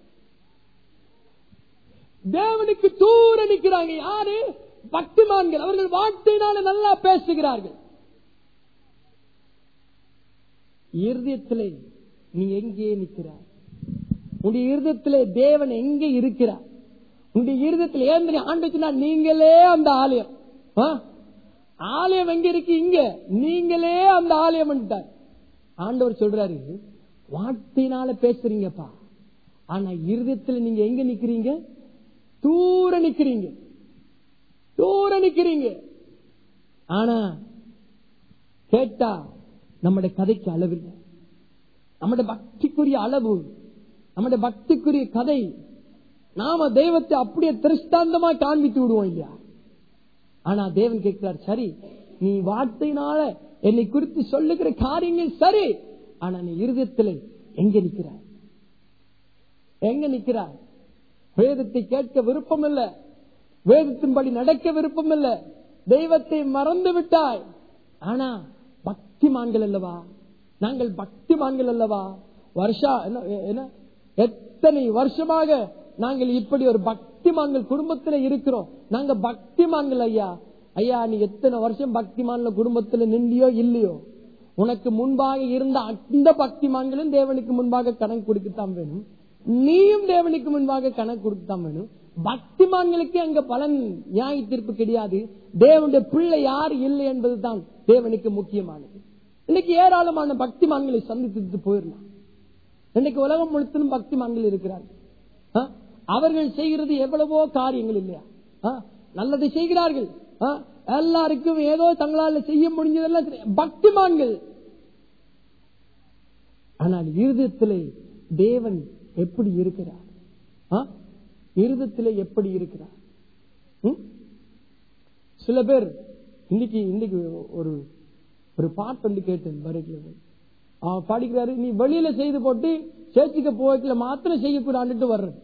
தேவனுக்கு தூர நிக்கிறாங்க யாரு பக்திமான்கள் அவர்கள் வார்த்தையினால நல்லா பேசுகிறார்கள் இருதயத்திலே நீ எங்கே நிற்கிறாய் உன்னுடைய இருதயத்திலே தேவன் எங்கே இருக்கிறார் உன்னுடைய இருதயத்தில் ஏந்திரி ஆண்டு சொன்னா நீங்களே அந்த ஆலயம் ஆ? ஆலயம் எங்க இருக்கு இங்க நீங்களே அந்த ஆலயம் ஆண்டவர் சொல்றாரு வார்த்தையினால பேசுறீங்கப்பா ஆனா இருதயத்துல நீங்க எங்க நிக்கிறீங்க தூர நிக்கிறீங்க தூர நிக்கிறீங்க ஆனா கேட்டா நம்முடைய கதைக்கு அளவில்லை நம்முடைய பக்திக்குரிய அளவு நம்முடைய பக்திக்குரிய கதை நாம தெய்வத்தை அப்படியே திருஷ்டாந்தமா காண்பித்து விடுவோம் இல்லையா ஆனா தேவன் கேட்கிறார் சரி நீ வார்த்தையினால என்னை குறித்து சொல்லுகிற காரியங்கள் சரி ஆனா நீ இருதயத்தில் எங்க நிக்கிறாய் எங்க நிக்கிறாய் வேதத்தை கேட்க விருப்பம் இல்ல வேதத்தின்படி நடக்க விருப்பம் இல்ல தெய்வத்தை மறந்து விட்டாய் ஆனா பக்திமான்கள் அல்லவா நாங்கள் பக்திமான்கள் அல்லவா வருஷா என்ன என்ன எத்தனை வருஷமாக நாங்கள் இப்படி ஒரு பக்திமான்கள் குடும்பத்துல இருக்கிறோம் நாங்க பக்திமான்கள் ஐயா ஐயா நீ எத்தனை வருஷம் பக்திமான்ல குடும்பத்துல நின்றியோ இல்லையோ உனக்கு முன்பாக இருந்த அந்த பக்திமான்களும் தேவனுக்கு முன்பாக கணக்கு கொடுக்கத்தான் வேணும் நீயும் தேவனுக்கு முன்பாக கணக்கு கொடுக்கத்தான் வேணும் பக்திமான்களுக்கு அங்க பலன் நியாய தீர்ப்பு கிடையாது தேவனுடைய பிள்ளை யார் இல்லை என்பதுதான் தேவனுக்கு முக்கியமானது இன்னைக்கு ஏராளமான பக்திமான்களை சந்தித்து போயிடலாம் இன்னைக்கு உலகம் முழுத்திலும் பக்திமான்கள் இருக்கிறார்கள் ஆ? அவர்கள் செய்கிறது எவ்வளவோ காரியங்கள் இல்லையா ஆ? நல்லதை செய்கிறார்கள் ஆ? எல்லாருக்கும் ஏதோ தங்களால செய்ய முடிஞ்சதெல்லாம் செய்ய- பக்திமான்கள் ஆனால் இருதயத்திலே தேவன் எப்படி இருக்கிறார் ஆ? இருதயத்திலே எப்படி இருக்கிறார் ம்? சில பேர் இன்னைக்கு இன்னைக்கு ஒரு ஒரு பாட்டு வந்து கேட்டேன் வருகிறது அவன் பாடிக்கிறாரு நீ வெளியில செய்து போட்டு சேர்ச்சிக்க போய்க்கல மாத்திரம் செய்யக்கூடாதுட்டு வர்றது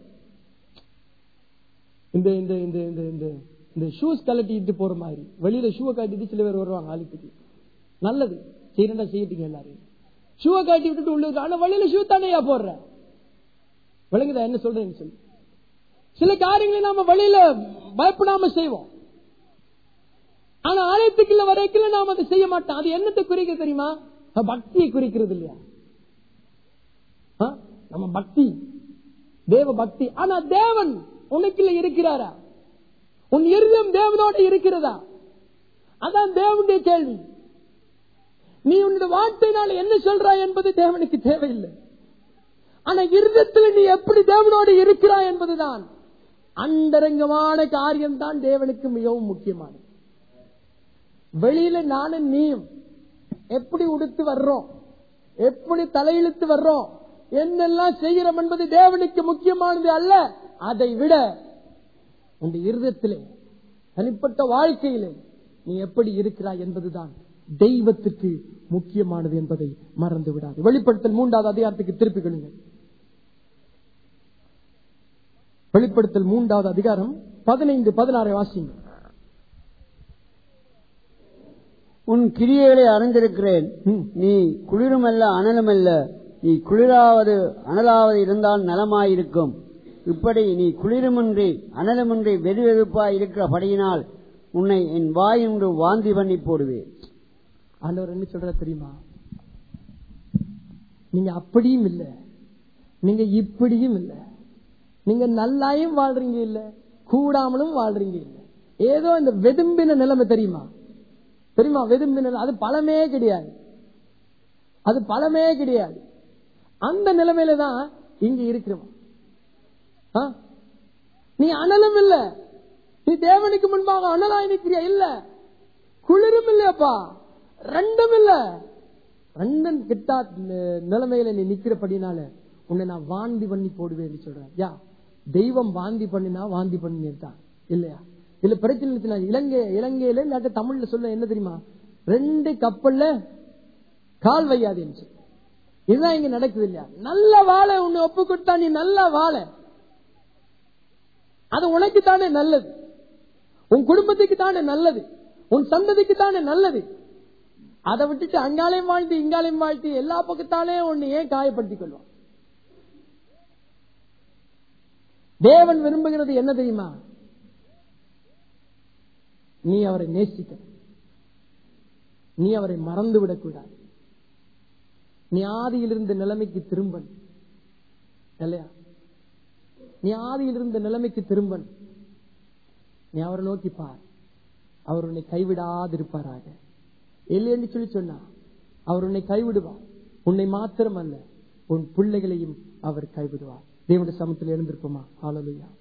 இந்த இந்த இந்த இந்த இந்த இந்த ஷூஸ் கலட்டிட்டு போற மாதிரி வெளியில ஷூவை கட்டிட்டு சில பேர் வருவாங்க ஆளுக்கு நல்லது செய்யறா செய்யட்டுங்க எல்லாரும் ஷூவை கட்டி விட்டுட்டு உள்ள ஆனா வெளியில ஷூ தானேயா போடுற விளங்குதா என்ன சொல்றேன்னு சொல்லி சில காரியங்களை நாம வெளியில பயப்படாம செய்வோம் ஆனா ஆலயத்துக்குள்ள வரைக்குள்ள நாம் அதை செய்ய மாட்டோம் அது என்னத்தை குறிக்க தெரியுமா அது பக்தியை குறிக்கிறது இல்லையா ஆ? நம்ம பக்தி தேவ பக்தி ஆனா தேவன் உனக்குள்ள இருக்கிறாரா உன் இருதயம் தேவனோட இருக்கிறதா அதான் தேவனுடைய கேள்வி நீ உன்னுடைய வார்த்தையினால என்ன சொல்றாய் என்பது தேவனுக்கு தேவையில்லை ஆனா இருதயத்தில் நீ எப்படி தேவனோடு இருக்கிறாய் என்பதுதான் அந்தரங்கமான காரியம் தான் தேவனுக்கு மிகவும் முக்கியமானது வெளியில நானும் நீயும் எப்படி உடுத்து வர்றோம் எப்படி தலையிழுத்து வர்றோம் என்னெல்லாம் செய்கிறோம் என்பது தேவனுக்கு முக்கியமானது அல்ல அதை விட உன் இருதயத்திலே தனிப்பட்ட வாழ்க்கையிலே நீ எப்படி இருக்கிறாய் என்பதுதான் தெய்வத்துக்கு முக்கியமானது என்பதை மறந்து விடாது வெளிப்படுத்தல் மூன்றாவது அதிகாரத்துக்கு திருப்பிக் கொள்ளுங்கள் வெளிப்படுத்தல் மூன்றாவது அதிகாரம் பதினைந்து பதினாறை வாசிங்க
உன் கிரியைகளை அறிந்திருக்கிறேன்
ம்.
நீ குளிருமல்ல அனலுமல்ல நீ குளிராவது அனலாவது இருந்தால் நலமாயிருக்கும் இப்படி நீ குளிருமின்றி அனலுமின்றி வெதுவெதுப்பாய் இருக்கிறபடியினால் உன்னை என் வாய் என்று வாந்தி பண்ணி போடுவேன்
ஆண்டவர் என்ன சொல்ற தெரியுமா நீங்க அப்படியும் இல்ல நீங்க இப்படியும் இல்ல நீங்க நல்லாயும் வாழ்றீங்க இல்ல கூடாமலும் வாழ்றீங்க இல்ல ஏதோ இந்த வெதும்பின நிலைமை தெரியுமா தெரியுமா வெதும்பின நிலை- அது பழமே கிடையாது அது பழமே கிடையாது அந்த நிலைமையில தான் இங்க இருக்கிறோம் ஆ? நீ அனலும் இல்ல நீ தேவனுக்கு முன்பாக அனலாய் நிற்கிறியா இல்ல குளிரும் இல்லையாப்பா ரெண்டும் இல்ல ரெண்டும் கிட்டா நி- நிலைமையில நீ நிக்கிறபடினால உன்னை நான் வாந்தி பண்ணி போடுவேன்னு சொல்றேன் யா தெய்வம் வாந்தி பண்ணினா வாந்தி பண்ணிருந்தான் இல்லையா இல்ல பிரச்சனை இருந்துச்சுன்னா இலங்கை இலங்கையில இல்லாட்ட தமிழ்ல சொல்ல என்ன தெரியுமா ரெண்டு கப்பல்ல கால் வையாதுன்னு சொல்லி. இதுதான் இங்க நடக்குது இல்லையா நல்ல வாழை உன்னை ஒப்பு கொடுத்தா நீ நல்லா வாழ அது உனக்கு தானே நல்லது உன் குடும்பத்துக்கு தானே நல்லது உன் சந்ததிக்கு தானே நல்லது அதை விட்டுட்டு அங்காலையும் வாழ்த்து இங்காலையும் வாழ்த்து எல்லா பக்கத்தாலே உன்னை ஏன் காயப்படுத்திக் கொள்வான் தேவன் விரும்புகிறது என்ன தெரியுமா நீ அவரை நேசிக்க நீ அவரை மறந்து விடக்கூடாது நீ ஆதியில் இருந்த நிலைமைக்கு திரும்பன் இல்லையா நீ ஆதியில் இருந்த நிலைமைக்கு திரும்பன் நீ அவரை நோக்கி பார் அவர் உன்னை கைவிடாதிருப்பாராக இல்லைன்னு சொல்லி சொன்னா அவர் உன்னை கைவிடுவார் உன்னை மாத்திரம் அல்ல உன் பிள்ளைகளையும் அவர் கைவிடுவார் தேவனுடைய சமத்தில் எழுந்திருப்போமா ஹalleluya